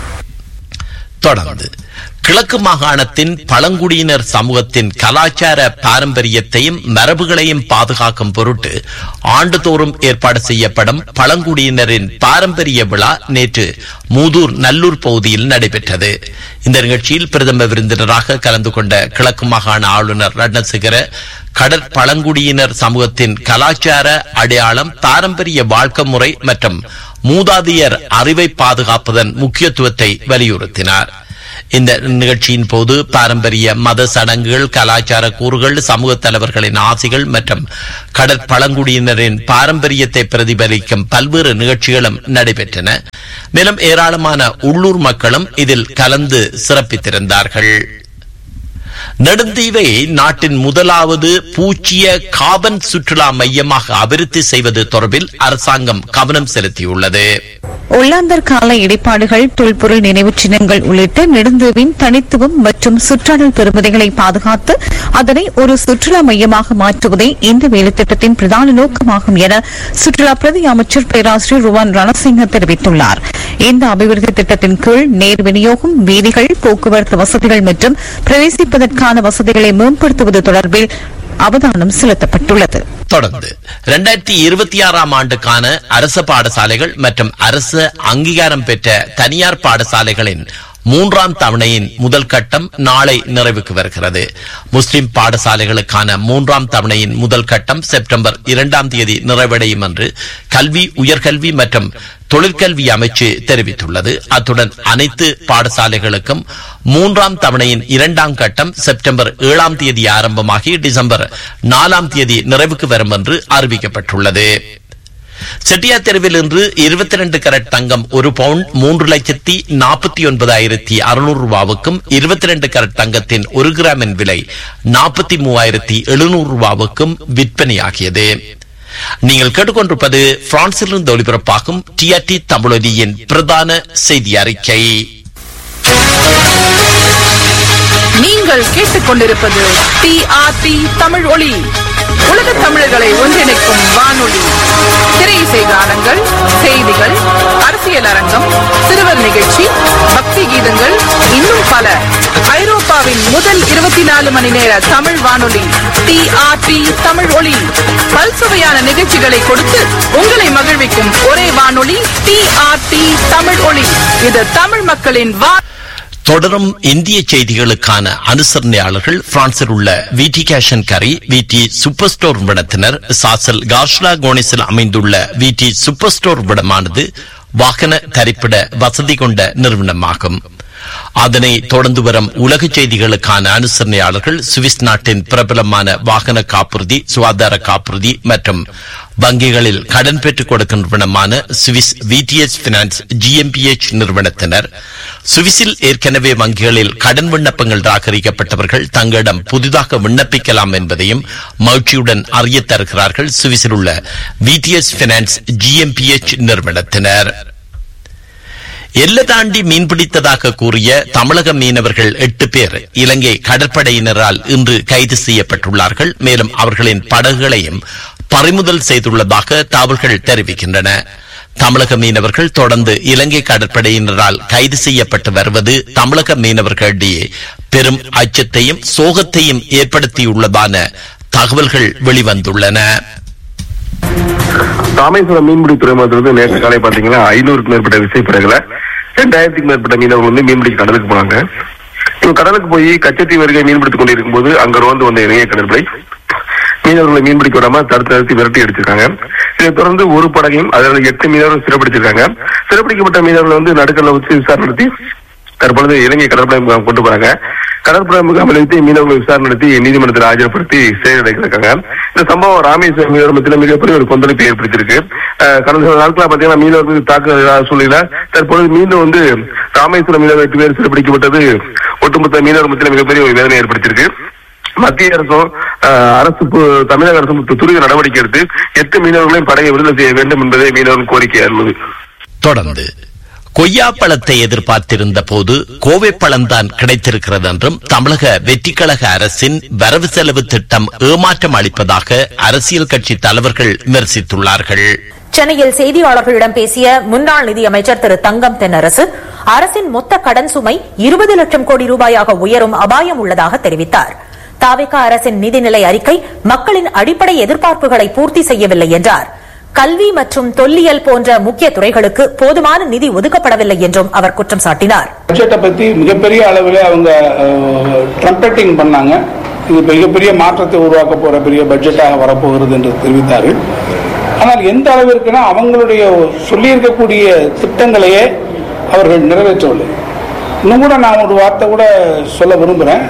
தொடர்ந்து கிழக்கு மாகாணத்தின் பழங்குடியினர் சமூகத்தின் கலாச்சார பாரம்பரியத்தையும் மரபுகளையும் பாதுகாக்கும் பொருட்டு ஆண்டுதோறும் ஏற்பாடு செய்யப்படும் பழங்குடியினரின் பாரம்பரிய விழா நேற்று மூதூர் நல்லூர் பகுதியில் நடைபெற்றது இந்த நிகழ்ச்சியில் பிரதம விருந்தினராக கலந்து கொண்ட கிழக்கு மாகாண ஆளுநர் ரட்னசிகர கடற்பழங்குடியினர் சமூகத்தின் கலாச்சார அடையாளம் பாரம்பரிய வாழ்க்கை முறை மற்றும் மூதாதையர் அறிவை பாதுகாப்பதன் முக்கியத்துவத்தை வலியுறுத்தினார் இந்த நிகழ்ச்சியின் போது பாரம்பரிய மத சடங்குகள் கலாச்சார கூறுகள் சமூக தலைவர்களின் ஆசைகள் மற்றும் கடற்பழங்குடியினரின் பாரம்பரியத்தை பிரதிபலிக்கும் பல்வேறு நிகழ்ச்சிகளும் நடைபெற்றன மேலும் ஏராளமான உள்ளூர் மக்களும் இதில் கலந்து சிறப்பித்திருந்தார்கள் நெடுந்தீவை நாட்டின் முதலாவது பூச்சிய காபன் சுற்றுலா மையமாக அபிவிருத்தி செய்வது தொடர்பில் அரசாங்கம் கவனம் செலுத்தியுள்ளது உள்ளாந்தர் கால இடைப்பாடுகள் தொல்பொருள் நினைவுச் சின்னங்கள் உள்ளிட்ட நெடுந்தீவின் தனித்துவம் மற்றும் சுற்றாடல் பெறுமதிகளை பாதுகாத்து அதனை ஒரு சுற்றுலா மையமாக மாற்றுவதே இந்த வேலைத்திட்டத்தின் பிரதான நோக்கமாகும் என சுற்றுலா பிரதி அமைச்சர் பேராசிரியர் ருவான் ரணசிங்க தெரிவித்துள்ளார் இந்த அபிவிருத்தி திட்டத்தின் கீழ் நேர் விநியோகம் வீதிகள் போக்குவரத்து வசதிகள் மற்றும் பிரவேசிப்பதற்கான வசதிகளை மேம்படுத்துவது தொடர்பில் அவதானம் செலுத்தப்பட்டுள்ளது தொடர்ந்து இரண்டாயிரத்தி இருபத்தி ஆறாம் ஆண்டுக்கான அரசு பாடசாலைகள் மற்றும் அரசு அங்கீகாரம் பெற்ற தனியார் பாடசாலைகளின் மூன்றாம் தவணையின் முதல் கட்டம் நாளை நிறைவுக்கு வருகிறது முஸ்லிம் பாடசாலைகளுக்கான மூன்றாம் தவணையின் முதல் கட்டம் செப்டம்பர் இரண்டாம் தேதி நிறைவடையும் என்று கல்வி உயர்கல்வி மற்றும் தொழிற்கல்வி அமைச்சு தெரிவித்துள்ளது அத்துடன் அனைத்து பாடசாலைகளுக்கும் மூன்றாம் தவணையின் இரண்டாம் கட்டம் செப்டம்பர் ஏழாம் தேதி ஆரம்பமாகி டிசம்பர் நாலாம் தேதி நிறைவுக்கு வரும் என்று அறிவிக்கப்பட்டுள்ளது செட்டியார் தெருவில் இன்று இருபத்தி ரெண்டு கரட் தங்கம் ஒரு பவுண்ட் மூன்று லட்சத்தி நாற்பத்தி ஒன்பதாயிரத்தி அறுநூறு ரூபாவுக்கும் இருபத்தி ரெண்டு கரட் தங்கத்தின் ஒரு கிராமின் விலை நாற்பத்தி மூவாயிரத்தி எழுநூறு ரூபாவுக்கும் விற்பனையாகியது நீங்கள் கேட்டுக்கொண்டிருப்பது பிரான்சிலிருந்து ஒலிபரப்பாகும் டிஆர்டி தமிழொலியின் பிரதான செய்தி அறிக்கை நீங்கள் கேட்டுக்கொண்டிருப்பது டிஆர்டி தமிழ் ஒளி உலக தமிழர்களை ஒன்றிணைக்கும் வானொலி திரை இசை கானங்கள் செய்திகள் அரசியல் அரங்கம் சிறுவர் நிகழ்ச்சி பக்தி கீதங்கள் இன்னும் பல ஐரோப்பாவின் முதல் இருபத்தி நாலு மணி நேர தமிழ் வானொலி டிஆர்டி தமிழ் ஒளி பல்சுவையான நிகழ்ச்சிகளை கொடுத்து உங்களை மகிழ்விக்கும் ஒரே வானொலி டிஆர்டி தமிழ் ஒளி இது தமிழ் மக்களின் வா தொடரும் இந்திய செய்திகளுக்கான அனுசரணையாளர்கள் பிரான்சில் உள்ள விடி கேஷன் கரி விடி சூப்பர் ஸ்டோர் விடத்தினர் சாசல் காஷ்லா கோனிஸில் அமைந்துள்ள விடி சூப்பர் ஸ்டோர் விடமானது வாகன தரிப்பிட வசதி கொண்ட நிறுவனமாகும் அதனை தொடர்ந்து வரும் உலக செய்திகளுக்கான அனுசரணையாளர்கள் சுவிஸ் நாட்டின் பிரபலமான வாகன காப்புறுதி சுகாதார காப்புறுதி மற்றும் வங்கிகளில் கடன் பெற்றுக் கொடுக்கும் நிறுவனமான சுவிஸ் விடிஎஸ் பினான்ஸ் ஜிஎம்பிஎச் நிறுவனத்தினர் சுவிஸில் ஏற்கனவே வங்கிகளில் கடன் விண்ணப்பங்கள் ராகரிக்கப்பட்டவர்கள் தங்களிடம் புதிதாக விண்ணப்பிக்கலாம் என்பதையும் மகிழ்ச்சியுடன் அறிய தருகிறார்கள் சுவிஸில் உள்ள விடிஎஸ் பினான்ஸ் ஜிஎம்பிஎச் நிறுவனத்தினர் எல்லை தாண்டி மீன்பிடித்ததாக கூறிய தமிழக மீனவர்கள் எட்டு பேர் இலங்கை கடற்படையினரால் இன்று கைது செய்யப்பட்டுள்ளார்கள் மேலும் அவர்களின் படகுகளையும் பறிமுதல் செய்துள்ளதாக தகவல்கள் தெரிவிக்கின்றன தமிழக மீனவர்கள் தொடர்ந்து இலங்கை கடற்படையினரால் கைது செய்யப்பட்டு வருவது தமிழக மீனவர்களிடையே பெரும் அச்சத்தையும் சோகத்தையும் ஏற்படுத்தியுள்ளதான தகவல்கள் வெளிவந்துள்ளன ராமேஸ்வரம் மீன்பிடி துறைமுகத்திலிருந்து நேற்று காலை பாத்தீங்கன்னா ஐநூறுக்கும் மேற்பட்ட விசைப்படகுல ரெண்டாயிரத்துக்கும் மேற்பட்ட மீனவர்கள் வந்து மீன்பிடி கடலுக்கு போனாங்க இவங்க கடலுக்கு போய் கச்சத்தீவு அருகே மீன்பிடித்துக் கொண்டிருக்கும் போது அங்க ரோந்து வந்த இணைய கடற்படை மீனவர்களை மீன்பிடிக்க விடாம தடுத்து நிறுத்தி விரட்டி அடிச்சிருக்காங்க இதைத் தொடர்ந்து ஒரு படகையும் அதில் எட்டு மீனவர்கள் சிறப்பிடிச்சிருக்காங்க சிறப்பிடிக்கப்பட்ட மீனவர்கள் வந்து நடுக்கல்ல வச்சு விசாரணை நடத்தி தற்பொழுது இலங்கை கடற்படை முகாம் கொண்டு போறாங்க கடற்படை முகாமில் வைத்து மீனவர்களை விசாரணை நடத்தி நீதிமன்றத்தில் ஆஜர்படுத்தி சிறையில் அடைக்கிறாங்க இந்த சம்பவம் ராமேஸ்வரம் மீனவர் மத்தியில் மிகப்பெரிய ஒரு கொந்தளிப்பை ஏற்படுத்தியிருக்கு அஹ் கடந்த சில நாட்களா பாத்தீங்கன்னா மீனவர்களுக்கு தாக்குதல் சூழ்நிலை தற்பொழுது மீண்டும் வந்து ராமேஸ்வரம் மீனவர் எட்டு பேர் சிறைப்பிடிக்கப்பட்டது ஒட்டுமொத்த மீனவர் மத்தியில் மிகப்பெரிய ஒரு வேதனை ஏற்படுத்தியிருக்கு மத்திய அரசும் அஹ், அரசு பு- தமிழக அரசும் து- துரித நடவடிக்கை எடுத்து எட்டு மீனவர்களையும் படையை விடுதலை செய்ய வேண்டும் என்பதே மீனவர்கள் கோரிக்கையா உள்ளது தொடர்ந்து கொய்யா பழத்தை எதிர்பார்த்திருந்த போது கோவை பழம்தான் கிடைத்திருக்கிறது என்றும் தமிழக வெற்றிக்கழக அரசின் வரவு செலவு திட்டம் ஏமாற்றம் அளிப்பதாக அரசியல் கட்சி தலைவர்கள் விமர்சித்துள்ளார்கள் சென்னையில் செய்தியாளர்களிடம் பேசிய முன்னாள் நிதியமைச்சர் திரு தங்கம் தென்னரசு அரசின் மொத்த கடன் சுமை இருபது லட்சம் கோடி ரூபாயாக உயரும் அபாயம் உள்ளதாக தெரிவித்தார் தாவேகா அரசின் நிதிநிலை அறிக்கை மக்களின் அடிப்படை எதிர்பார்ப்புகளை பூர்த்தி செய்யவில்லை என்றார் கல்வி மற்றும் தொல்லியல் போன்ற முக்கிய துறைகளுக்கு போதுமான நிதி ஒதுக்கப்படவில்லை என்றும் அவர் குற்றம் சாட்டினார் பட்ஜெட்டை பற்றி மிகப்பெரிய அளவில் அவங்க ட்ரம்பெட்டிங் பண்ணாங்க இது மிகப்பெரிய மாற்றத்தை உருவாக்க போற பெரிய பட்ஜெட்டாக வரப்போகிறது என்று தெரிவித்தார்கள் ஆனால் எந்த அளவிற்குனா அவங்களுடைய சொல்லியிருக்கக்கூடிய திட்டங்களையே அவர்கள் நிறைவேற்றவில்லை இன்னும் கூட நான் ஒரு வார்த்தை கூட சொல்ல விரும்புகிறேன்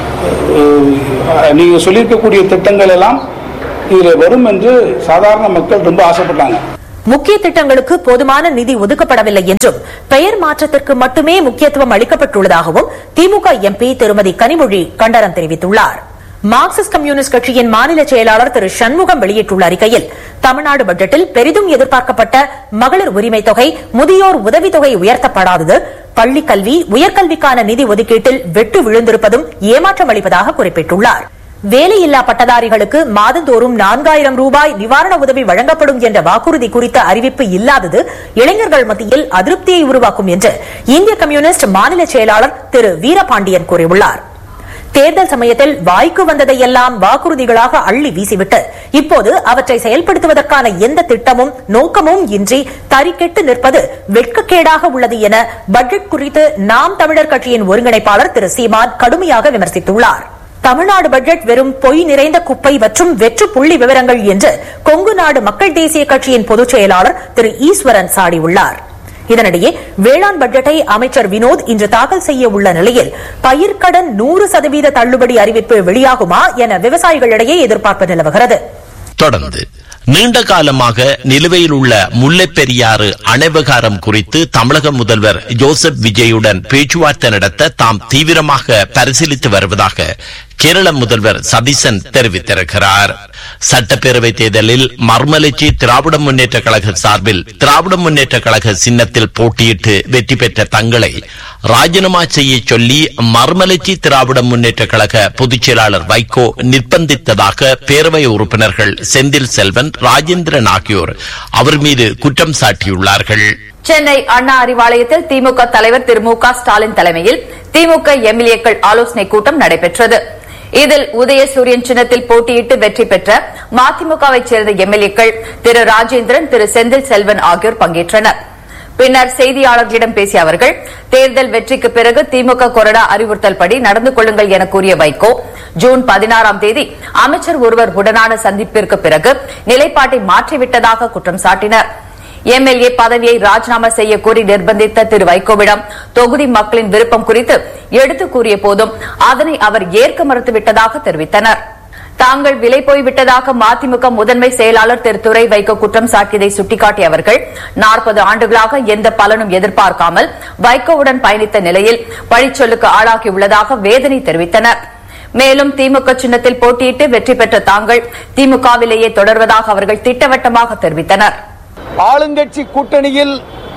நீங்கள் சொல்லியிருக்கக்கூடிய திட்டங்கள் எல்லாம் இதில் வரும் என்று சாதாரண மக்கள் ரொம்ப ஆசைப்பட்டாங்க முக்கிய திட்டங்களுக்கு போதுமான நிதி ஒதுக்கப்படவில்லை என்றும் பெயர் மாற்றத்திற்கு மட்டுமே முக்கியத்துவம் அளிக்கப்பட்டுள்ளதாகவும் திமுக எம்பி திருமதி கனிமொழி கண்டனம் தெரிவித்துள்ளார் மார்க்சிஸ்ட் கம்யூனிஸ்ட் கட்சியின் மாநில செயலாளர் திரு சண்முகம் வெளியிட்டுள்ள அறிக்கையில் தமிழ்நாடு பட்ஜெட்டில் பெரிதும் எதிர்பார்க்கப்பட்ட மகளிர் உரிமை தொகை முதியோர் உதவித்தொகை உயர்த்தப்படாதது பள்ளிக் கல்வி உயர்கல்விக்கான நிதி ஒதுக்கீட்டில் வெட்டு விழுந்திருப்பதும் ஏமாற்றம் அளிப்பதாக குறிப்பிட்டுள்ளார் வேலையில்லா பட்டதாரிகளுக்கு மாதந்தோறும் நான்காயிரம் ரூபாய் நிவாரண உதவி வழங்கப்படும் என்ற வாக்குறுதி குறித்த அறிவிப்பு இல்லாதது இளைஞர்கள் மத்தியில் அதிருப்தியை உருவாக்கும் என்று இந்திய கம்யூனிஸ்ட் மாநில செயலாளர் திரு வீரபாண்டியன் கூறியுள்ளார் தேர்தல் சமயத்தில் வாய்க்கு வந்ததையெல்லாம் வாக்குறுதிகளாக அள்ளி வீசிவிட்டு இப்போது அவற்றை செயல்படுத்துவதற்கான எந்த திட்டமும் நோக்கமும் இன்றி தறிக்கெட்டு நிற்பது வெட்கக்கேடாக உள்ளது என பட்ஜெட் குறித்து நாம் தமிழர் கட்சியின் ஒருங்கிணைப்பாளர் திரு சீமான் கடுமையாக விமர்சித்துள்ளார் தமிழ்நாடு பட்ஜெட் வெறும் பொய் நிறைந்த குப்பை மற்றும் வெற்று புள்ளி விவரங்கள் என்று கொங்கு நாடு மக்கள் தேசிய கட்சியின் பொதுச் செயலாளர் திரு ஈஸ்வரன் சாடியுள்ளார் இதனிடையே வேளாண் பட்ஜெட்டை அமைச்சர் வினோத் இன்று தாக்கல் செய்ய உள்ள நிலையில் பயிர்க்கடன் நூறு சதவீத தள்ளுபடி அறிவிப்பு வெளியாகுமா என விவசாயிகளிடையே எதிர்பார்ப்பு நிலவுகிறது தொடர்ந்து நீண்ட காலமாக நிலுவையில் உள்ள முல்லைப் பெரியாறு அணை விவகாரம் குறித்து தமிழக முதல்வர் ஜோசப் விஜயுடன் பேச்சுவார்த்தை நடத்த தாம் தீவிரமாக பரிசீலித்து வருவதாக கேரள முதல்வர் சதீசன் தெரிவித்திருக்கிறார் சட்டப்பேரவை தேர்தலில் மர்மலர்ச்சி திராவிட முன்னேற்ற கழக சார்பில் திராவிட முன்னேற்ற கழக சின்னத்தில் போட்டியிட்டு வெற்றி பெற்ற தங்களை ராஜினாமா செய்ய சொல்லி மர்மலர்ச்சி திராவிட முன்னேற்ற கழக பொதுச் செயலாளர் வைகோ நிர்பந்தித்ததாக பேரவை உறுப்பினர்கள் செந்தில் செல்வன் ராஜேந்திரன் ஆகியோர் அவர் மீது குற்றம் சாட்டியுள்ளார்கள் சென்னை அண்ணா அறிவாலயத்தில் திமுக தலைவர் திரு மு க ஸ்டாலின் தலைமையில் திமுக எம்எல்ஏக்கள் ஆலோசனை கூட்டம் நடைபெற்றது இதில் உதயசூரியன் சின்னத்தில் போட்டியிட்டு வெற்றி பெற்ற மதிமுகவைச் சேர்ந்த எம்எல்ஏக்கள் திரு ராஜேந்திரன் திரு செந்தில் செல்வன் ஆகியோர் பங்கேற்றனர் பின்னர் செய்தியாளர்களிடம் பேசிய அவர்கள் தேர்தல் வெற்றிக்கு பிறகு திமுக கொறடா அறிவுறுத்தல் படி நடந்து கொள்ளுங்கள் என கூறிய வைகோ ஜூன் பதினாறாம் தேதி அமைச்சர் ஒருவர் உடனான சந்திப்பிற்கு பிறகு நிலைப்பாட்டை மாற்றிவிட்டதாக குற்றம் சாட்டினர் எம்எல்ஏ பதவியை ராஜினாமா செய்ய கோரி நிர்பந்தித்த திரு வைகோவிடம் தொகுதி மக்களின் விருப்பம் குறித்து எடுத்து கூறிய போதும் அதனை அவர் ஏற்க மறுத்துவிட்டதாக தெரிவித்தனர் தாங்கள் விலை போய்விட்டதாக மதிமுக முதன்மை செயலாளர் திரு துரை வைகோ குற்றம் சாட்டியதை சுட்டிக்காட்டிய அவர்கள் நாற்பது ஆண்டுகளாக எந்த பலனும் எதிர்பார்க்காமல் வைகோவுடன் பயணித்த நிலையில் பழிச்சொல்லுக்கு ஆளாகியுள்ளதாக வேதனை தெரிவித்தனர் மேலும் திமுக சின்னத்தில் போட்டியிட்டு வெற்றி பெற்ற தாங்கள் திமுகவிலேயே தொடர்வதாக அவர்கள் திட்டவட்டமாக தெரிவித்தனர் ஆளுங்கட்சி கூட்டணியில்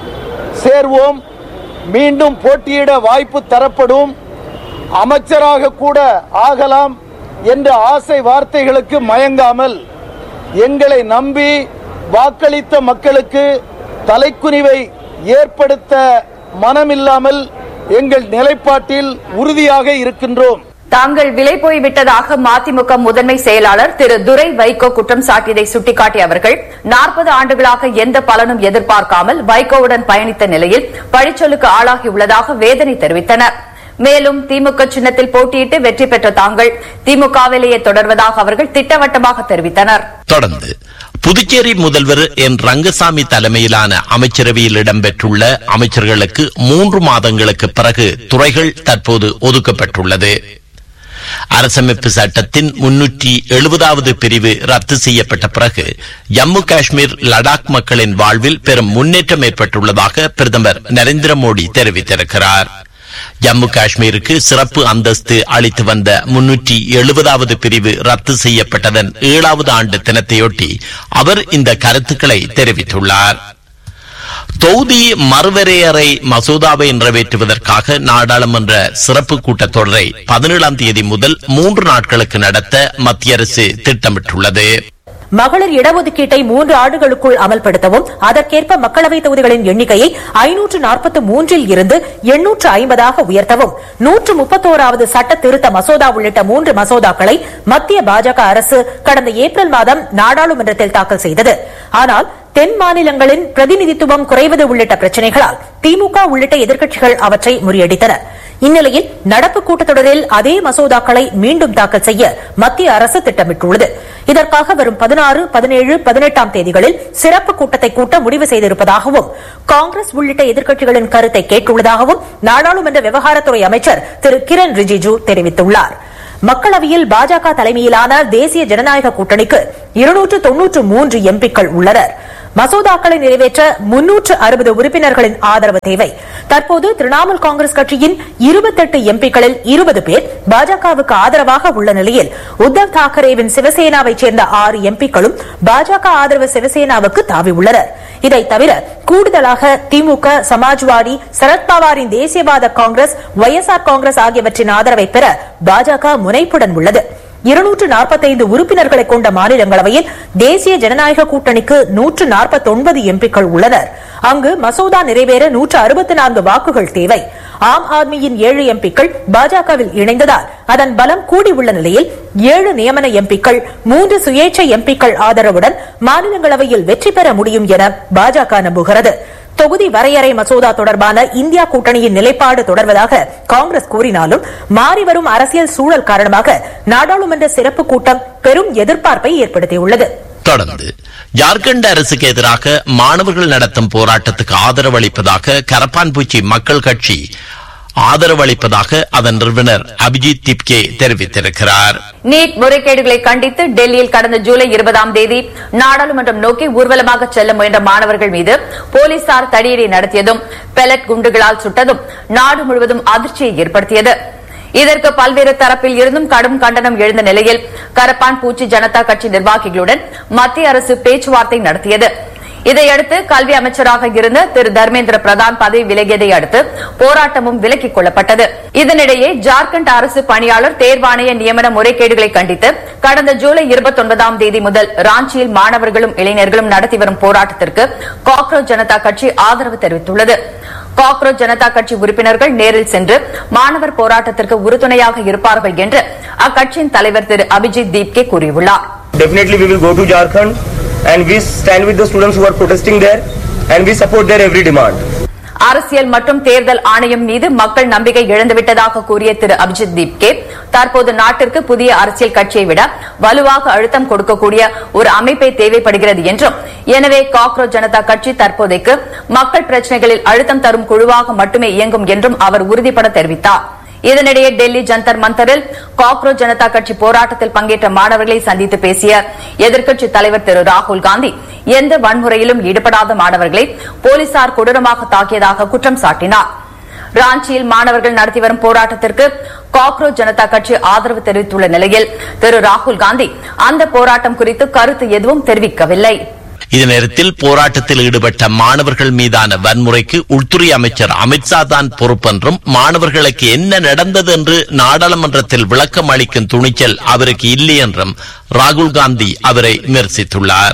சேர்வோம் மீண்டும் போட்டியிட வாய்ப்பு தரப்படும் அமைச்சராக கூட ஆகலாம் என்ற ஆசை வார்த்தைகளுக்கு மயங்காமல் எங்களை நம்பி வாக்களித்த மக்களுக்கு தலைக்குனிவை ஏற்படுத்த மனமில்லாமல் எங்கள் நிலைப்பாட்டில் உறுதியாக இருக்கின்றோம் தாங்கள் விலை போய்விட்டதாக மதிமுக முதன்மை செயலாளர் திரு துரை வைகோ குற்றம் சாட்டியதை சுட்டிக்காட்டிய அவர்கள் நாற்பது ஆண்டுகளாக எந்த பலனும் எதிர்பார்க்காமல் வைகோவுடன் பயணித்த நிலையில் பழிச்சொல்லுக்கு ஆளாகியுள்ளதாக வேதனை தெரிவித்தனர் மேலும் திமுக சின்னத்தில் போட்டியிட்டு வெற்றி பெற்ற தாங்கள் திமுகவிலேயே தொடர்வதாக அவர்கள் திட்டவட்டமாக தெரிவித்தனர் தொடர்ந்து புதுச்சேரி முதல்வர் என் ரங்கசாமி தலைமையிலான அமைச்சரவையில் இடம்பெற்றுள்ள அமைச்சர்களுக்கு மூன்று மாதங்களுக்கு பிறகு துறைகள் தற்போது ஒதுக்கப்பட்டுள்ளது அரசமைப்பு சட்டத்தின் முன்னூற்றி எழுபதாவது பிரிவு ரத்து செய்யப்பட்ட பிறகு ஜம்மு காஷ்மீர் லடாக் மக்களின் வாழ்வில் பெரும் முன்னேற்றம் ஏற்பட்டுள்ளதாக பிரதமர் நரேந்திர மோடி தெரிவித்திருக்கிறார் ஜம்மு காஷ்மீருக்கு சிறப்பு அந்தஸ்து அளித்து வந்த முன்னூற்றி எழுபதாவது பிரிவு ரத்து செய்யப்பட்டதன் ஏழாவது ஆண்டு தினத்தையொட்டி அவர் இந்த கருத்துக்களை தெரிவித்துள்ளார் தொகுதி மறுவரையறை மசோதாவை நிறைவேற்றுவதற்காக நாடாளுமன்ற சிறப்பு கூட்டத்தொடரை பதினேழாம் தேதி முதல் மூன்று நாட்களுக்கு நடத்த மத்திய அரசு திட்டமிட்டுள்ளது மகளிர் இடஒதுக்கீட்டை மூன்று ஆண்டுகளுக்குள் அமல்படுத்தவும் அதற்கேற்ப மக்களவைத் தொகுதிகளின் எண்ணிக்கையை ஐநூற்று நாற்பத்து மூன்றில் இருந்து எண்ணூற்று ஐம்பதாக உயர்த்தவும் நூற்று முப்பத்தோராவது சட்ட திருத்த மசோதா உள்ளிட்ட மூன்று மசோதாக்களை மத்திய பாஜக அரசு கடந்த ஏப்ரல் மாதம் நாடாளுமன்றத்தில் தாக்கல் செய்தது ஆனால் தென் மாநிலங்களின் பிரதிநிதித்துவம் குறைவது உள்ளிட்ட பிரச்சினைகளால் திமுக உள்ளிட்ட எதிர்க்கட்சிகள் அவற்றை முறியடித்தன இந்நிலையில் நடப்பு கூட்டத்தொடரில் அதே மசோதாக்களை மீண்டும் தாக்கல் செய்ய மத்திய அரசு திட்டமிட்டுள்ளது இதற்காக வரும் பதினாறு பதினேழு பதினெட்டாம் தேதிகளில் சிறப்பு கூட்டத்தை கூட்ட முடிவு செய்திருப்பதாகவும் காங்கிரஸ் உள்ளிட்ட எதிர்க்கட்சிகளின் கருத்தை கேட்டுள்ளதாகவும் நாடாளுமன்ற விவகாரத்துறை அமைச்சர் திரு கிரண் ரிஜிஜு தெரிவித்துள்ளார் மக்களவையில் பாஜக தலைமையிலான தேசிய ஜனநாயக கூட்டணிக்கு இருநூற்று தொன்னூற்று மூன்று எம்பிக்கள் உள்ளனர் மசோதாக்களை நிறைவேற்ற முன்னூற்று அறுபது உறுப்பினர்களின் ஆதரவு தேவை தற்போது திரிணாமுல் காங்கிரஸ் கட்சியின் இருபத்தெட்டு எம்பிக்களில் இருபது பேர் பாஜகவுக்கு ஆதரவாக உள்ள நிலையில் உத்தவ் தாக்கரேவின் சிவசேனாவைச் சேர்ந்த ஆறு எம்பிக்களும் பாஜக ஆதரவு சிவசேனாவுக்கு தாவியுள்ளனர் இதை தவிர கூடுதலாக திமுக சமாஜ்வாடி சரத்பவாரின் தேசியவாத காங்கிரஸ் ஒய்எஸ்ஆர் காங்கிரஸ் ஆகியவற்றின் ஆதரவை பெற பாஜக முனைப்புடன் உள்ளது இருநூற்று நாற்பத்தைந்து உறுப்பினர்களை கொண்ட மாநிலங்களவையில் தேசிய ஜனநாயக கூட்டணிக்கு நூற்று நாற்பத்தொன்பது எம்பிக்கள் உள்ளனர் அங்கு மசோதா நிறைவேற நூற்று அறுபத்தி நான்கு வாக்குகள் தேவை ஆம் ஆத்மியின் ஏழு எம்பிக்கள் பாஜகவில் இணைந்ததால் அதன் பலம் கூடியுள்ள நிலையில் ஏழு நியமன எம்பிக்கள் மூன்று சுயேட்சை எம்பிக்கள் ஆதரவுடன் மாநிலங்களவையில் வெற்றி பெற முடியும் என பாஜக நம்புகிறது தொகுதி வரையறை மசோதா தொடர்பான இந்தியா கூட்டணியின் நிலைப்பாடு தொடர்வதாக காங்கிரஸ் கூறினாலும் மாறிவரும் அரசியல் சூழல் காரணமாக நாடாளுமன்ற சிறப்பு கூட்டம் பெரும் எதிர்பார்ப்பை ஏற்படுத்தியுள்ளது தொடர்ந்து ஜார்க்கண்ட் அரசுக்கு எதிராக மாணவர்கள் நடத்தும் போராட்டத்துக்கு ஆதரவு அளிப்பதாக கரப்பான்பூச்சி மக்கள் கட்சி ஆதரவு அளிப்பதாக அதன் நிறுவனர் அபிஜித் திப்கே தெரிவித்திருக்கிறார் நீட் முறைகேடுகளை கண்டித்து டெல்லியில் கடந்த ஜூலை இருபதாம் தேதி நாடாளுமன்றம் நோக்கி ஊர்வலமாக செல்ல முயன்ற மாணவர்கள் மீது போலீசார் தடியடி நடத்தியதும் பெலட் குண்டுகளால் சுட்டதும் நாடு முழுவதும் அதிர்ச்சியை ஏற்படுத்தியது இதற்கு பல்வேறு தரப்பில் இருந்தும் கடும் கண்டனம் எழுந்த நிலையில் கரப்பான் பூச்சி ஜனதா கட்சி நிர்வாகிகளுடன் மத்திய அரசு பேச்சுவார்த்தை நடத்தியது இதையடுத்து கல்வி அமைச்சராக இருந்த திரு தர்மேந்திர பிரதான் பதவி விலகியதை அடுத்து போராட்டமும் விலக்கிக் கொள்ளப்பட்டது இதனிடையே ஜார்க்கண்ட் அரசு பணியாளர் தேர்வாணைய நியமன முறைகேடுகளை கண்டித்து கடந்த ஜூலை இருபத்தொன்பதாம் தேதி முதல் ராஞ்சியில் மாணவர்களும் இளைஞர்களும் நடத்தி வரும் போராட்டத்திற்கு காக்ரோச் ஜனதா கட்சி ஆதரவு தெரிவித்துள்ளது காக்ரோச் ஜனதா கட்சி உறுப்பினர்கள் நேரில் சென்று மாணவர் போராட்டத்திற்கு உறுதுணையாக இருப்பார்கள் என்று அக்கட்சியின் தலைவர் திரு அபிஜித் தீப்கே கூறியுள்ளார் Definitely we will go to Jharkhand and we stand with the students who are protesting there and we support their every demand. அரசியல் மற்றும் தேர்தல் ஆணையம் மீது மக்கள் நம்பிக்கை இழந்துவிட்டதாக கூறிய திரு அபிஜித் தீப்கே தற்போது நாட்டிற்கு புதிய அரசியல் கட்சியை விட வலுவாக அழுத்தம் கொடுக்கக்கூடிய ஒரு அமைப்பே தேவைப்படுகிறது என்றும் எனவே காக்ரோச் ஜனதா கட்சி தற்போதைக்கு மக்கள் பிரச்சனைகளில் அழுத்தம் தரும் குழுவாக மட்டுமே இயங்கும் என்றும் அவர் உறுதிபட தெரிவித்தார் இதனிடையே டெல்லி ஜந்தர் மந்தரில் காக்ரோச் ஜனதா கட்சி போராட்டத்தில் பங்கேற்ற மாணவர்களை சந்தித்து பேசிய எதிர்க்கட்சித் தலைவர் திரு ராகுல் காந்தி எந்த வன்முறையிலும் ஈடுபடாத மாணவர்களை போலீசார் கொடூரமாக தாக்கியதாக குற்றம் சாட்டினார் ராஞ்சியில் மாணவர்கள் நடத்தி வரும் போராட்டத்திற்கு காக்ரோச் ஜனதா கட்சி ஆதரவு தெரிவித்துள்ள நிலையில் திரு ராகுல் காந்தி அந்த போராட்டம் குறித்து கருத்து எதுவும் தெரிவிக்கவில்லை இதே நேரத்தில் போராட்டத்தில் ஈடுபட்ட மாணவர்கள் மீதான வன்முறைக்கு உள்துறை அமைச்சர் அமித்ஷா தான் பொறுப்பென்றும் மாணவர்களுக்கு என்ன நடந்தது என்று நாடாளுமன்றத்தில் விளக்கம் அளிக்கும் துணிச்சல் அவருக்கு இல்லை என்றும் ராகுல் காந்தி அவரை விமர்சித்துள்ளார்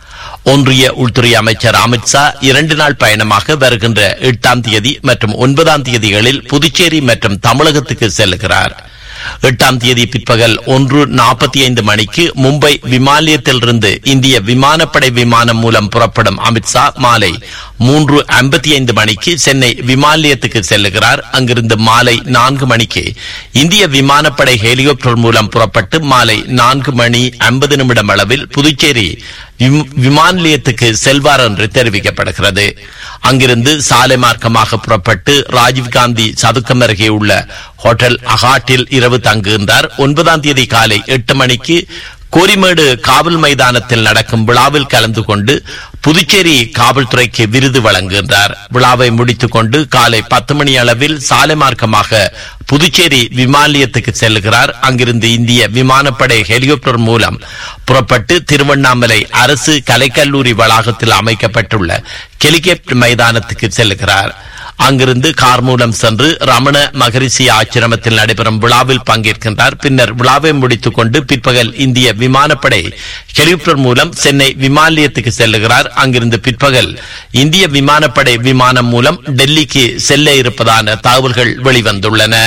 ஒன்றிய உள்துறை அமைச்சர் அமித்ஷா இரண்டு நாள் பயணமாக வருகின்ற எட்டாம் தேதி மற்றும் ஒன்பதாம் தேதிகளில் புதுச்சேரி மற்றும் தமிழகத்துக்கு செல்கிறார் எட்டாம் தேதி பிற்பகல் ஒன்று நாற்பத்தி ஐந்து மணிக்கு மும்பை விமானியத்திலிருந்து இந்திய விமானப்படை விமானம் மூலம் புறப்படும் அமித்ஷா மாலை மூன்று ஐம்பத்தி ஐந்து மணிக்கு சென்னை விமானியத்துக்கு செல்லுகிறார் அங்கிருந்து மாலை நான்கு மணிக்கு இந்திய விமானப்படை ஹெலிகாப்டர் மூலம் புறப்பட்டு மாலை நான்கு மணி ஐம்பது நிமிடம் அளவில் புதுச்சேரி விம்- விமான நிலையத்துக்கு செல்வார் என்று தெரிவிக்கப்படுகிறது அங்கிருந்து சாலை மார்க்கமாக புறப்பட்டு ராஜீவ்காந்தி சதுக்கம் அருகே உள்ள ஹோட்டல் அகாட்டில் இரவு தங்குகின்றார் ஒன்பதாம் தேதி காலை எட்டு மணிக்கு கோரிமேடு காவல் மைதானத்தில் நடக்கும் விழாவில் கலந்து கொண்டு புதுச்சேரி காவல்துறைக்கு விருது வழங்குகின்றார் விழாவை முடித்துக் கொண்டு காலை பத்து மணி அளவில் சாலை மார்க்கமாக புதுச்சேரி விமான நிலையத்துக்கு செல்கிறார் அங்கிருந்து இந்திய விமானப்படை ஹெலிகாப்டர் மூலம் புறப்பட்டு திருவண்ணாமலை அரசு கலைக்கல்லூரி வளாகத்தில் அமைக்கப்பட்டுள்ள ஹெலிகாப்டர் மைதானத்துக்கு செல்கிறார் அங்கிருந்து கார் மூலம் சென்று ரமண மகரிஷி ஆசிரமத்தில் நடைபெறும் விழாவில் பங்கேற்கின்றார் பின்னர் விழாவை முடித்துக் கொண்டு பிற்பகல் இந்திய விமானப்படை ஹெலிகாப்டர் மூலம் சென்னை விமான நிலையத்துக்கு செல்லுகிறார் அங்கிருந்து பிற்பகல் இந்திய விமானப்படை விமானம் மூலம் டெல்லிக்கு செல்ல இருப்பதான தகவல்கள் வெளிவந்துள்ளன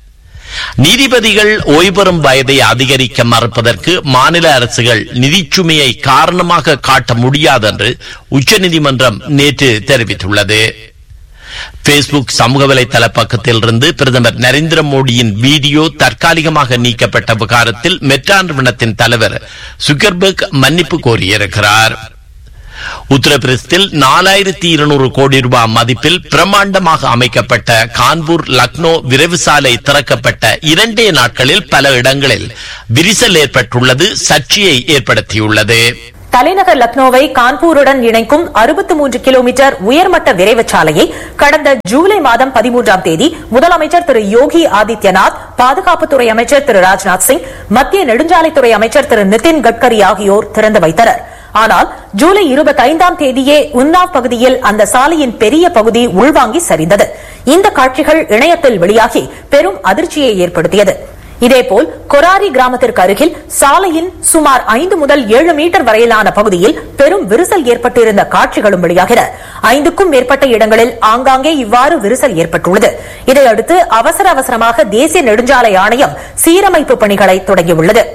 நீதிபதிகள் ஓய்வெறும் வயதை அதிகரிக்க மறுப்பதற்கு மாநில அரசுகள் நிதிச்சுமையை காரணமாக காட்ட முடியாது என்று உச்சநீதிமன்றம் நேற்று தெரிவித்துள்ளது பேஸ்புக் சமூக வலைதள பக்கத்தில் இருந்து பிரதமர் நரேந்திர மோடியின் வீடியோ தற்காலிகமாக நீக்கப்பட்ட விவகாரத்தில் மெட்ரா நிறுவனத்தின் தலைவர் சுகர்பர்க் மன்னிப்பு கோரியிருக்கிறார் உத்தரப்பிரதேசத்தில் நாலாயிரத்தி இருநூறு கோடி ரூபாய் மதிப்பில் பிரம்மாண்டமாக அமைக்கப்பட்ட கான்பூர் லக்னோ விரைவு சாலை திறக்கப்பட்ட இரண்டே நாட்களில் பல இடங்களில் விரிசல் ஏற்பட்டுள்ளது சர்ச்சையை ஏற்படுத்தியுள்ளது தலைநகர் லக்னோவை கான்பூருடன் இணைக்கும் அறுபத்தி மூன்று கிலோமீட்டர் உயர்மட்ட விரைவு சாலையை கடந்த ஜூலை மாதம் பதிமூன்றாம் தேதி முதலமைச்சர் திரு யோகி ஆதித்யநாத் பாதுகாப்புத்துறை அமைச்சர் திரு ராஜ்நாத் சிங் மத்திய நெடுஞ்சாலைத்துறை அமைச்சர் திரு நிதின் கட்கரி ஆகியோர் திறந்து வைத்தனர் ஆனால் ஜூலை இருபத்தைந்தாம் தேதியே உன்னாவ் பகுதியில் அந்த சாலையின் பெரிய பகுதி உள்வாங்கி சரிந்தது இந்த காட்சிகள் இணையத்தில் வெளியாகி பெரும் அதிர்ச்சியை ஏற்படுத்தியது இதேபோல் கொராரி கிராமத்திற்கு அருகில் சாலையின் சுமார் ஐந்து முதல் ஏழு மீட்டர் வரையிலான பகுதியில் பெரும் விரிசல் ஏற்பட்டிருந்த காட்சிகளும் வெளியாகின ஐந்துக்கும் மேற்பட்ட இடங்களில் ஆங்காங்கே இவ்வாறு விரிசல் ஏற்பட்டுள்ளது இதையடுத்து அவசர அவசரமாக தேசிய நெடுஞ்சாலை ஆணையம் சீரமைப்பு பணிகளை தொடங்கியுள்ளது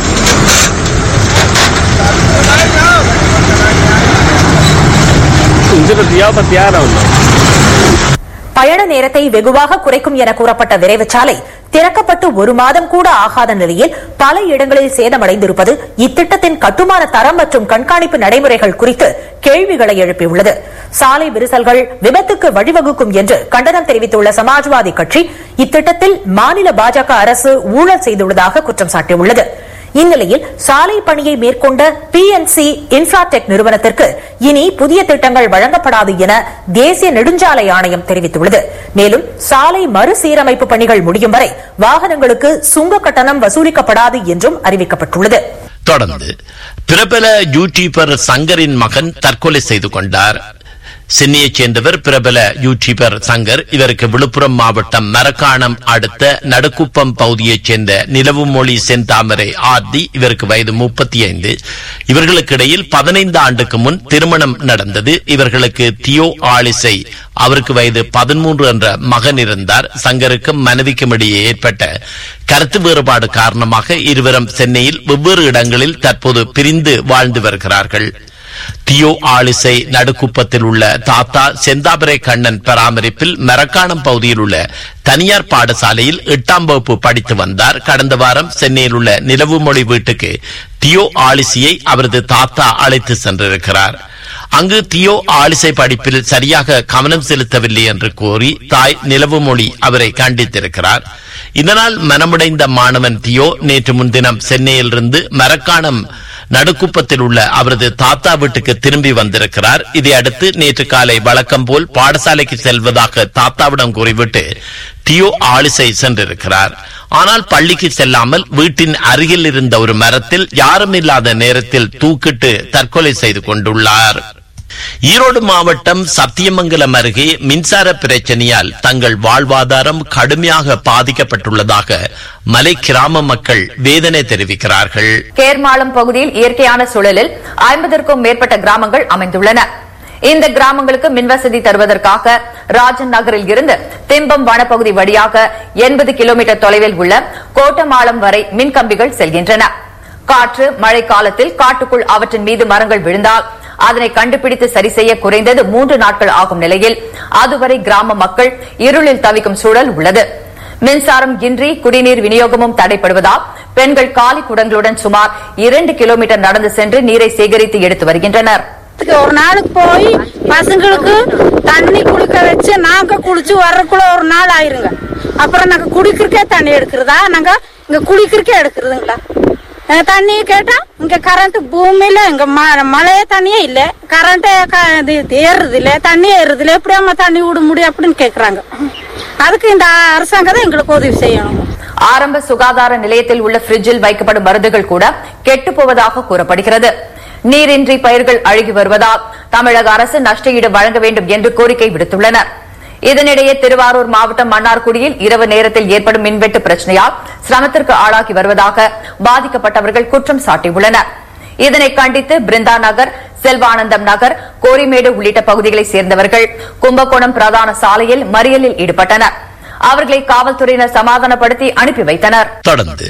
பயண நேரத்தை வெகுவாக குறைக்கும் என கூறப்பட்ட விரைவுச்சாலை திறக்கப்பட்டு ஒரு மாதம் கூட ஆகாத நிலையில் பல இடங்களில் சேதமடைந்திருப்பது இத்திட்டத்தின் கட்டுமான தரம் மற்றும் கண்காணிப்பு நடைமுறைகள் குறித்து கேள்விகளை எழுப்பியுள்ளது சாலை விரிசல்கள் விபத்துக்கு வழிவகுக்கும் என்று கண்டனம் தெரிவித்துள்ள சமாஜ்வாதி கட்சி இத்திட்டத்தில் மாநில பாஜக அரசு ஊழல் செய்துள்ளதாக குற்றம் சாட்டியுள்ளது இந்நிலையில் சாலை பணியை மேற்கொண்ட பிஎன்சி இன்ஃப்ராடெக் நிறுவனத்திற்கு இனி புதிய திட்டங்கள் வழங்கப்படாது என தேசிய நெடுஞ்சாலை ஆணையம் தெரிவித்துள்ளது மேலும் சாலை மறுசீரமைப்பு பணிகள் முடியும் வரை வாகனங்களுக்கு சுங்க கட்டணம் வசூலிக்கப்படாது என்றும் அறிவிக்கப்பட்டுள்ளது தொடர்ந்து பிரபல யூடியூபர் சங்கரின் மகன் தற்கொலை செய்து கொண்டார் சென்னையைச் சேர்ந்தவர் பிரபல யூடியூபர் சங்கர் இவருக்கு விழுப்புரம் மாவட்டம் மரக்காணம் அடுத்த நடுக்குப்பம் பகுதியைச் சேர்ந்த நிலவுமொழி செந்தாமரை ஆர்த்தி இவருக்கு வயது முப்பத்தி ஐந்து இவர்களுக்கு இடையில் பதினைந்து ஆண்டுக்கு முன் திருமணம் நடந்தது இவர்களுக்கு தியோ ஆலிசை அவருக்கு வயது பதிமூன்று என்ற மகன் இருந்தார் சங்கருக்கும் மனைவிக்கும் இடையே ஏற்பட்ட கருத்து வேறுபாடு காரணமாக இருவரும் சென்னையில் வெவ்வேறு இடங்களில் தற்போது பிரிந்து வாழ்ந்து வருகிறார்கள் தியோ ஆலிசை நடுக்குப்பத்தில் உள்ள தாத்தா செந்தாபரை கண்ணன் பராமரிப்பில் மரக்காணம் பகுதியில் உள்ள தனியார் பாடசாலையில் எட்டாம் வகுப்பு படித்து வந்தார் கடந்த வாரம் சென்னையில் உள்ள நிலவுமொழி வீட்டுக்கு தியோ ஆலிசியை அவரது தாத்தா அழைத்து சென்றிருக்கிறார் அங்கு தியோ ஆலிசை படிப்பில் சரியாக கவனம் செலுத்தவில்லை என்று கூறி தாய் நிலவுமொழி அவரை கண்டித்திருக்கிறார் இதனால் மனமுடைந்த மாணவன் தியோ நேற்று முன்தினம் சென்னையிலிருந்து மரக்காணம் நடுக்குப்பத்தில் உள்ள அவரது தாத்தா வீட்டுக்கு திரும்பி வந்திருக்கிறார் இதையடுத்து நேற்று காலை வழக்கம் போல் பாடசாலைக்கு செல்வதாக தாத்தாவிடம் கூறிவிட்டு தியோ ஆலிசை சென்றிருக்கிறார் ஆனால் பள்ளிக்கு செல்லாமல் வீட்டின் அருகில் இருந்த ஒரு மரத்தில் யாரும் இல்லாத நேரத்தில் தூக்கிட்டு தற்கொலை செய்து கொண்டுள்ளார் ஈரோடு மாவட்டம் சத்தியமங்கலம் அருகே மின்சார பிரச்சனையால் தங்கள் வாழ்வாதாரம் கடுமையாக பாதிக்கப்பட்டுள்ளதாக மலை கிராம மக்கள் வேதனை தெரிவிக்கிறார்கள் கேர்மாளம் பகுதியில் இயற்கையான சூழலில் ஐம்பதற்கும் மேற்பட்ட கிராமங்கள் அமைந்துள்ளன இந்த கிராமங்களுக்கு மின்வசதி தருவதற்காக ராஜன் நகரில் இருந்து திம்பம் வனப்பகுதி வழியாக எண்பது கிலோமீட்டர் தொலைவில் உள்ள கோட்டமாளம் வரை மின் கம்பிகள் செல்கின்றன காற்று மழை காலத்தில் காட்டுக்குள் அவற்றின் மீது மரங்கள் விழுந்தால் அதனை கண்டுபிடித்து சரி செய்ய குறைந்தது மூன்று நாட்கள் ஆகும் நிலையில் அதுவரை கிராம மக்கள் இருளில் தவிக்கும் சூழல் உள்ளது மின்சாரம் இன்றி குடிநீர் விநியோகமும் தடைப்படுவதால் பெண்கள் காலி குடங்களுடன் சுமார் இரண்டு கிலோமீட்டர் நடந்து சென்று நீரை சேகரித்து எடுத்து வருகின்றனர் ஒரு நாளுக்கு போய் பசங்களுக்கு தண்ணி குடிக்க வச்சு நாங்க குளிச்சு வர்றதுக்குள்ள ஒரு நாள் ஆயிருங்க அப்புறம் நாங்க குடிக்கிறக்கே தண்ணி எடுக்கிறதா நாங்க இங்க குளிக்கிறக்கே எடுக்கிறதுங்களா அஹ் தண்ணி கேட்டா இங்க கரண்ட் பூமியில இங்க ம- மழையே தண்ணியே இல்ல கரண்டே இது ஏறுறது இல்ல தண்ணி ஏறுறது இல்ல எப்படி அம்மா தண்ணி விட முடியும் அப்படின்னு கேக்குறாங்க அதுக்கு இந்த அரசாங்கம் தான் எங்களுக்கு உதவி செய்யணும் ஆரம்ப சுகாதார நிலையத்தில் உள்ள பிரிட்ஜில் வைக்கப்படும் மருந்துகள் கூட கெட்டு போவதாக கூறப்படுகிறது நீரின்றி பயிர்கள் அழுகி வருவதால் தமிழக அரசு நஷ்டஈடு வழங்க வேண்டும் என்று கோரிக்கை விடுத்துள்ளனர் இதனிடையே திருவாரூர் மாவட்டம் மன்னார்குடியில் இரவு நேரத்தில் ஏற்படும் மின்வெட்டு பிரச்சனையால் சிரமத்திற்கு ஆளாகி வருவதாக பாதிக்கப்பட்டவர்கள் குற்றம் சாட்டியுள்ளனர் இதனை கண்டித்து பிருந்தா நகர் செல்வானந்தம் நகர் கோரிமேடு உள்ளிட்ட பகுதிகளைச் சேர்ந்தவர்கள் கும்பகோணம் பிரதான சாலையில் மறியலில் ஈடுபட்டனர் அவர்களை காவல்துறையினர் சமாதானப்படுத்தி அனுப்பி வைத்தனர் தொடர்ந்து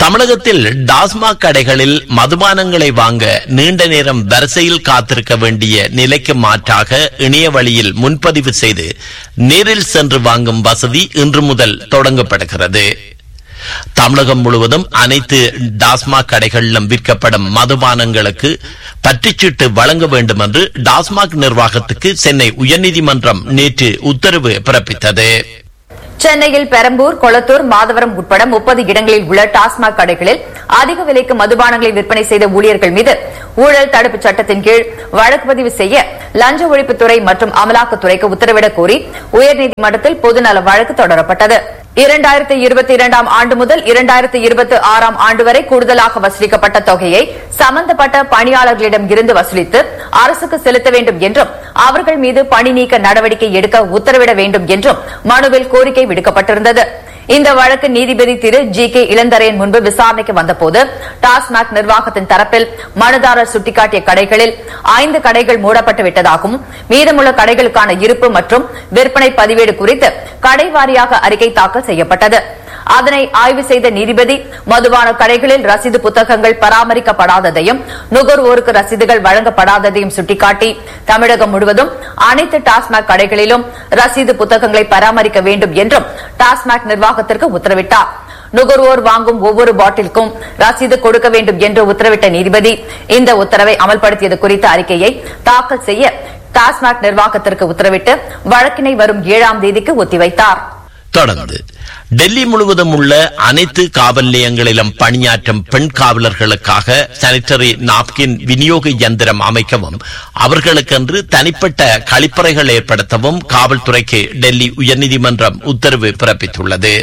தமிழகத்தில் டாஸ்மாக் கடைகளில் மதுபானங்களை வாங்க நீண்ட நேரம் வரிசையில் காத்திருக்க வேண்டிய நிலைக்கு மாற்றாக இணைய வழியில் முன்பதிவு செய்து நேரில் சென்று வாங்கும் வசதி இன்று முதல் தொடங்கப்படுகிறது தமிழகம் முழுவதும் அனைத்து டாஸ்மாக் கடைகளிலும் விற்கப்படும் மதுபானங்களுக்கு பற்றுச்சீட்டு வழங்க வேண்டும் என்று டாஸ்மாக் நிர்வாகத்துக்கு சென்னை உயர்நீதிமன்றம் நேற்று உத்தரவு பிறப்பித்தது சென்னையில் பெரம்பூர் கொளத்தூர் மாதவரம் உட்பட முப்பது இடங்களில் உள்ள டாஸ்மாக் கடைகளில் அதிக விலைக்கு மதுபானங்களை விற்பனை செய்த ஊழியர்கள் மீது ஊழல் தடுப்பு சட்டத்தின் கீழ் வழக்கு பதிவு செய்ய லஞ்ச ஒழிப்புத்துறை மற்றும் அமலாக்கத்துறைக்கு உத்தரவிடக் கோரி உயர்நீதிமன்றத்தில் பொதுநல வழக்கு தொடரப்பட்டது இரண்டாயிரத்தி இருபத்தி இரண்டாம் ஆண்டு முதல் இரண்டாயிரத்தி இருபத்தி ஆறாம் ஆண்டு வரை கூடுதலாக வசூலிக்கப்பட்ட தொகையை சம்பந்தப்பட்ட பணியாளர்களிடம் இருந்து வசூலித்து அரசுக்கு செலுத்த வேண்டும் என்றும் அவர்கள் மீது பணி நீக்க நடவடிக்கை எடுக்க உத்தரவிட வேண்டும் என்றும் மனுவில் கோரிக்கை விடுக்கப்பட்டிருந்தது இந்த வழக்கு நீதிபதி திரு ஜி கே இளந்தரையன் முன்பு விசாரணைக்கு வந்தபோது டாஸ்மாக் நிர்வாகத்தின் தரப்பில் மனுதாரர் சுட்டிக்காட்டிய கடைகளில் ஐந்து கடைகள் மூடப்பட்டு விட்டதாகவும் மீதமுள்ள கடைகளுக்கான இருப்பு மற்றும் விற்பனை பதிவேடு குறித்து கடை வாரியாக அறிக்கை தாக்கல் செய்யப்பட்டது அதனை ஆய்வு செய்த நீதிபதி மதுபான கடைகளில் ரசீது புத்தகங்கள் பராமரிக்கப்படாததையும் நுகர்வோருக்கு ரசீதுகள் வழங்கப்படாததையும் சுட்டிக்காட்டி தமிழகம் முழுவதும் அனைத்து டாஸ்மாக் கடைகளிலும் ரசீது புத்தகங்களை பராமரிக்க வேண்டும் என்றும் டாஸ்மாக் நிர்வாகத்திற்கு உத்தரவிட்டார் நுகர்வோர் வாங்கும் ஒவ்வொரு பாட்டிலுக்கும் ரசீது கொடுக்க வேண்டும் என்று உத்தரவிட்ட நீதிபதி இந்த உத்தரவை அமல்படுத்தியது குறித்த அறிக்கையை தாக்கல் செய்ய டாஸ்மாக் நிர்வாகத்திற்கு உத்தரவிட்டு வழக்கினை வரும் ஏழாம் தேதிக்கு ஒத்திவைத்தார் தொடர்ந்து டெல்லி முழுவதும் உள்ள அனைத்து காவல் நிலையங்களிலும் பணியாற்றும் பெண் காவலர்களுக்காக சானிட்டரி நாப்கின் விநியோக இயந்திரம் அமைக்கவும் அவர்களுக்கென்று தனிப்பட்ட கழிப்பறைகள் ஏற்படுத்தவும் காவல்துறைக்கு டெல்லி உயர்நீதிமன்றம் உத்தரவு பிறப்பித்துள்ளது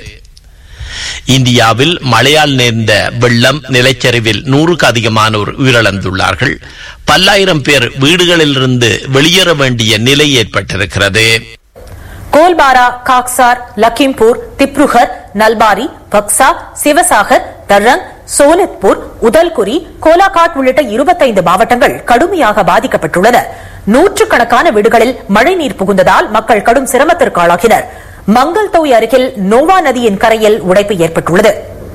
இந்தியாவில் மழையால் நேர்ந்த வெள்ளம் நிலச்சரிவில் நூறுக்கு அதிகமானோர் உயிரிழந்துள்ளார்கள் பல்லாயிரம் பேர் வீடுகளிலிருந்து வெளியேற வேண்டிய நிலை ஏற்பட்டிருக்கிறது கோல்பாரா காக்சார் லக்கிம்பூர் திப்ருகர் நல்பாரி பக்சா சிவசாகர் தர்ரங் சோனித்பூர் உதல்குரி கோலாகாட் உள்ளிட்ட இருபத்தைந்து மாவட்டங்கள் கடுமையாக பாதிக்கப்பட்டுள்ளன நூற்றுக்கணக்கான வீடுகளில் மழைநீர் புகுந்ததால் மக்கள் கடும் சிரமத்திற்கு ஆளாகினர் மங்கள் தோய் அருகில் நோவா நதியின் கரையில் உடைப்பு ஏற்பட்டுள்ளது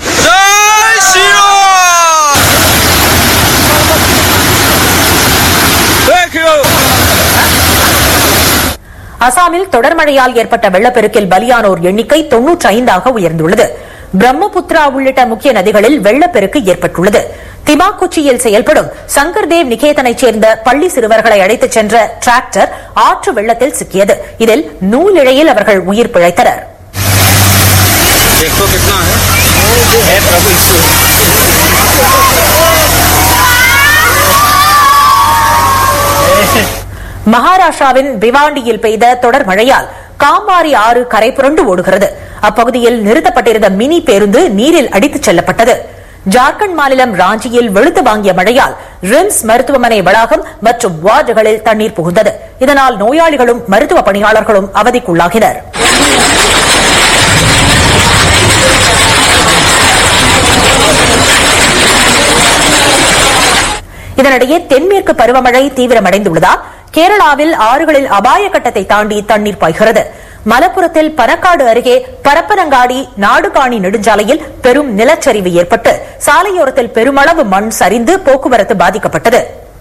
அசாமில் தொடர் மழையால் ஏற்பட்ட வெள்ளப்பெருக்கில் பலியானோர் எண்ணிக்கை தொன்னூற்றி ஐந்தாக உயர்ந்துள்ளது பிரம்மபுத்திரா உள்ளிட்ட முக்கிய நதிகளில் வெள்ளப்பெருக்கு ஏற்பட்டுள்ளது திமாக்குச்சியில் செயல்படும் சங்கர்தேவ் நிகேதனைச் சேர்ந்த பள்ளி சிறுவர்களை அழைத்துச் சென்ற டிராக்டர் ஆற்று வெள்ளத்தில் சிக்கியது இதில் நூலிழையில் அவர்கள் உயிர் பிழைத்தனர் மகாராஷ்டிராவின் பிவாண்டியில் பெய்த தொடர் மழையால் காமாரி ஆறு கரை புரண்டு ஓடுகிறது அப்பகுதியில் நிறுத்தப்பட்டிருந்த மினி பேருந்து நீரில் அடித்துச் செல்லப்பட்டது ஜார்க்கண்ட் மாநிலம் ராஞ்சியில் வெளுத்து வாங்கிய மழையால் ரிம்ஸ் மருத்துவமனை வளாகம் மற்றும் வார்டுகளில் தண்ணீர் புகுந்தது இதனால் நோயாளிகளும் மருத்துவ பணியாளர்களும் அவதிக்குள்ளாகினர் இதனிடையே தென்மேற்கு பருவமழை தீவிரமடைந்துள்ளதால் கேரளாவில் ஆறுகளில் அபாய கட்டத்தை தாண்டி தண்ணீர் பாய்கிறது மலப்புரத்தில் பனக்காடு அருகே பரப்பனங்காடி நாடுகாணி நெடுஞ்சாலையில் பெரும் நிலச்சரிவு ஏற்பட்டு சாலையோரத்தில் பெருமளவு மண் சரிந்து போக்குவரத்து பாதிக்கப்பட்டது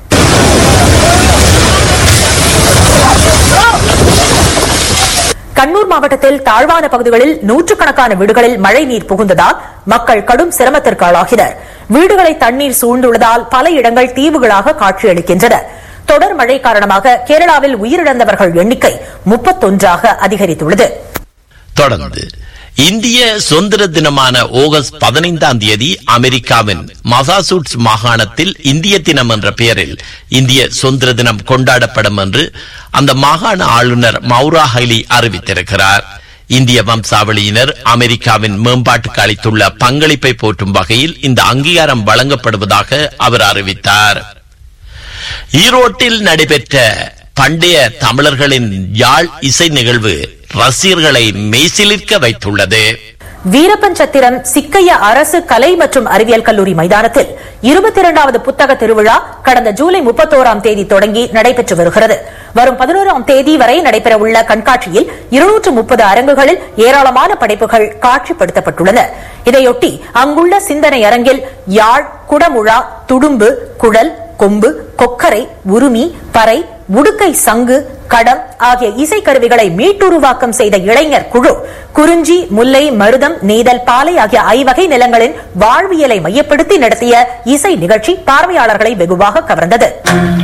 கண்ணூர் மாவட்டத்தில் தாழ்வான பகுதிகளில் நூற்றுக்கணக்கான வீடுகளில் மழை நீர் புகுந்ததால் மக்கள் கடும் சிரமத்திற்கு ஆளாகினர் வீடுகளை தண்ணீர் சூழ்ந்துள்ளதால் பல இடங்கள் தீவுகளாக காட்சியளிக்கின்றன தொடர் மழை காரணமாக கேரளாவில் உயிரிழந்தவர்கள் எண்ணிக்கை முப்பத்தொன்றாக அதிகரித்துள்ளது தொடர்ந்து இந்திய சுதந்திர தினமான ஆகஸ்ட் பதினைந்தாம் தேதி அமெரிக்காவின் மசாசூட்ஸ் மாகாணத்தில் இந்திய தினம் என்ற பெயரில் இந்திய சுதந்திர தினம் கொண்டாடப்படும் என்று அந்த மாகாண ஆளுநர் மௌரா ஹைலி அறிவித்திருக்கிறார் இந்திய வம்சாவளியினர் அமெரிக்காவின் மேம்பாட்டுக்கு அளித்துள்ள பங்களிப்பை போற்றும் வகையில் இந்த அங்கீகாரம் வழங்கப்படுவதாக அவர் அறிவித்தார் ஈரோட்டில் நடைபெற்ற பண்டைய தமிழர்களின் யாழ் இசை நிகழ்வு ரசிகர்களை மெய்சிலிர்க்க வைத்துள்ளது வீரப்பன் சத்திரம் சிக்கைய அரசு கலை மற்றும் அறிவியல் கல்லூரி மைதானத்தில் இருபத்தி இரண்டாவது புத்தக திருவிழா கடந்த ஜூலை முப்பத்தோராம் தேதி தொடங்கி நடைபெற்று வருகிறது வரும் பதினோராம் தேதி வரை நடைபெறவுள்ள கண்காட்சியில் இருநூற்று முப்பது அரங்குகளில் ஏராளமான படைப்புகள் காட்சிப்படுத்தப்பட்டுள்ளன இதையொட்டி அங்குள்ள சிந்தனை அரங்கில் யாழ் குடமுழா துடும்பு குழல் கொம்பு கொக்கரை உருமி பறை உடுக்கை சங்கு கடம் ஆகிய இசைக்கருவிகளை மீட்டுருவாக்கம் செய்த இளைஞர் குழு குறிஞ்சி முல்லை மருதம் நெய்தல் பாலை ஆகிய ஐவகை நிலங்களின் வாழ்வியலை மையப்படுத்தி நடத்திய இசை நிகழ்ச்சி பார்வையாளர்களை வெகுவாக கவர்ந்தது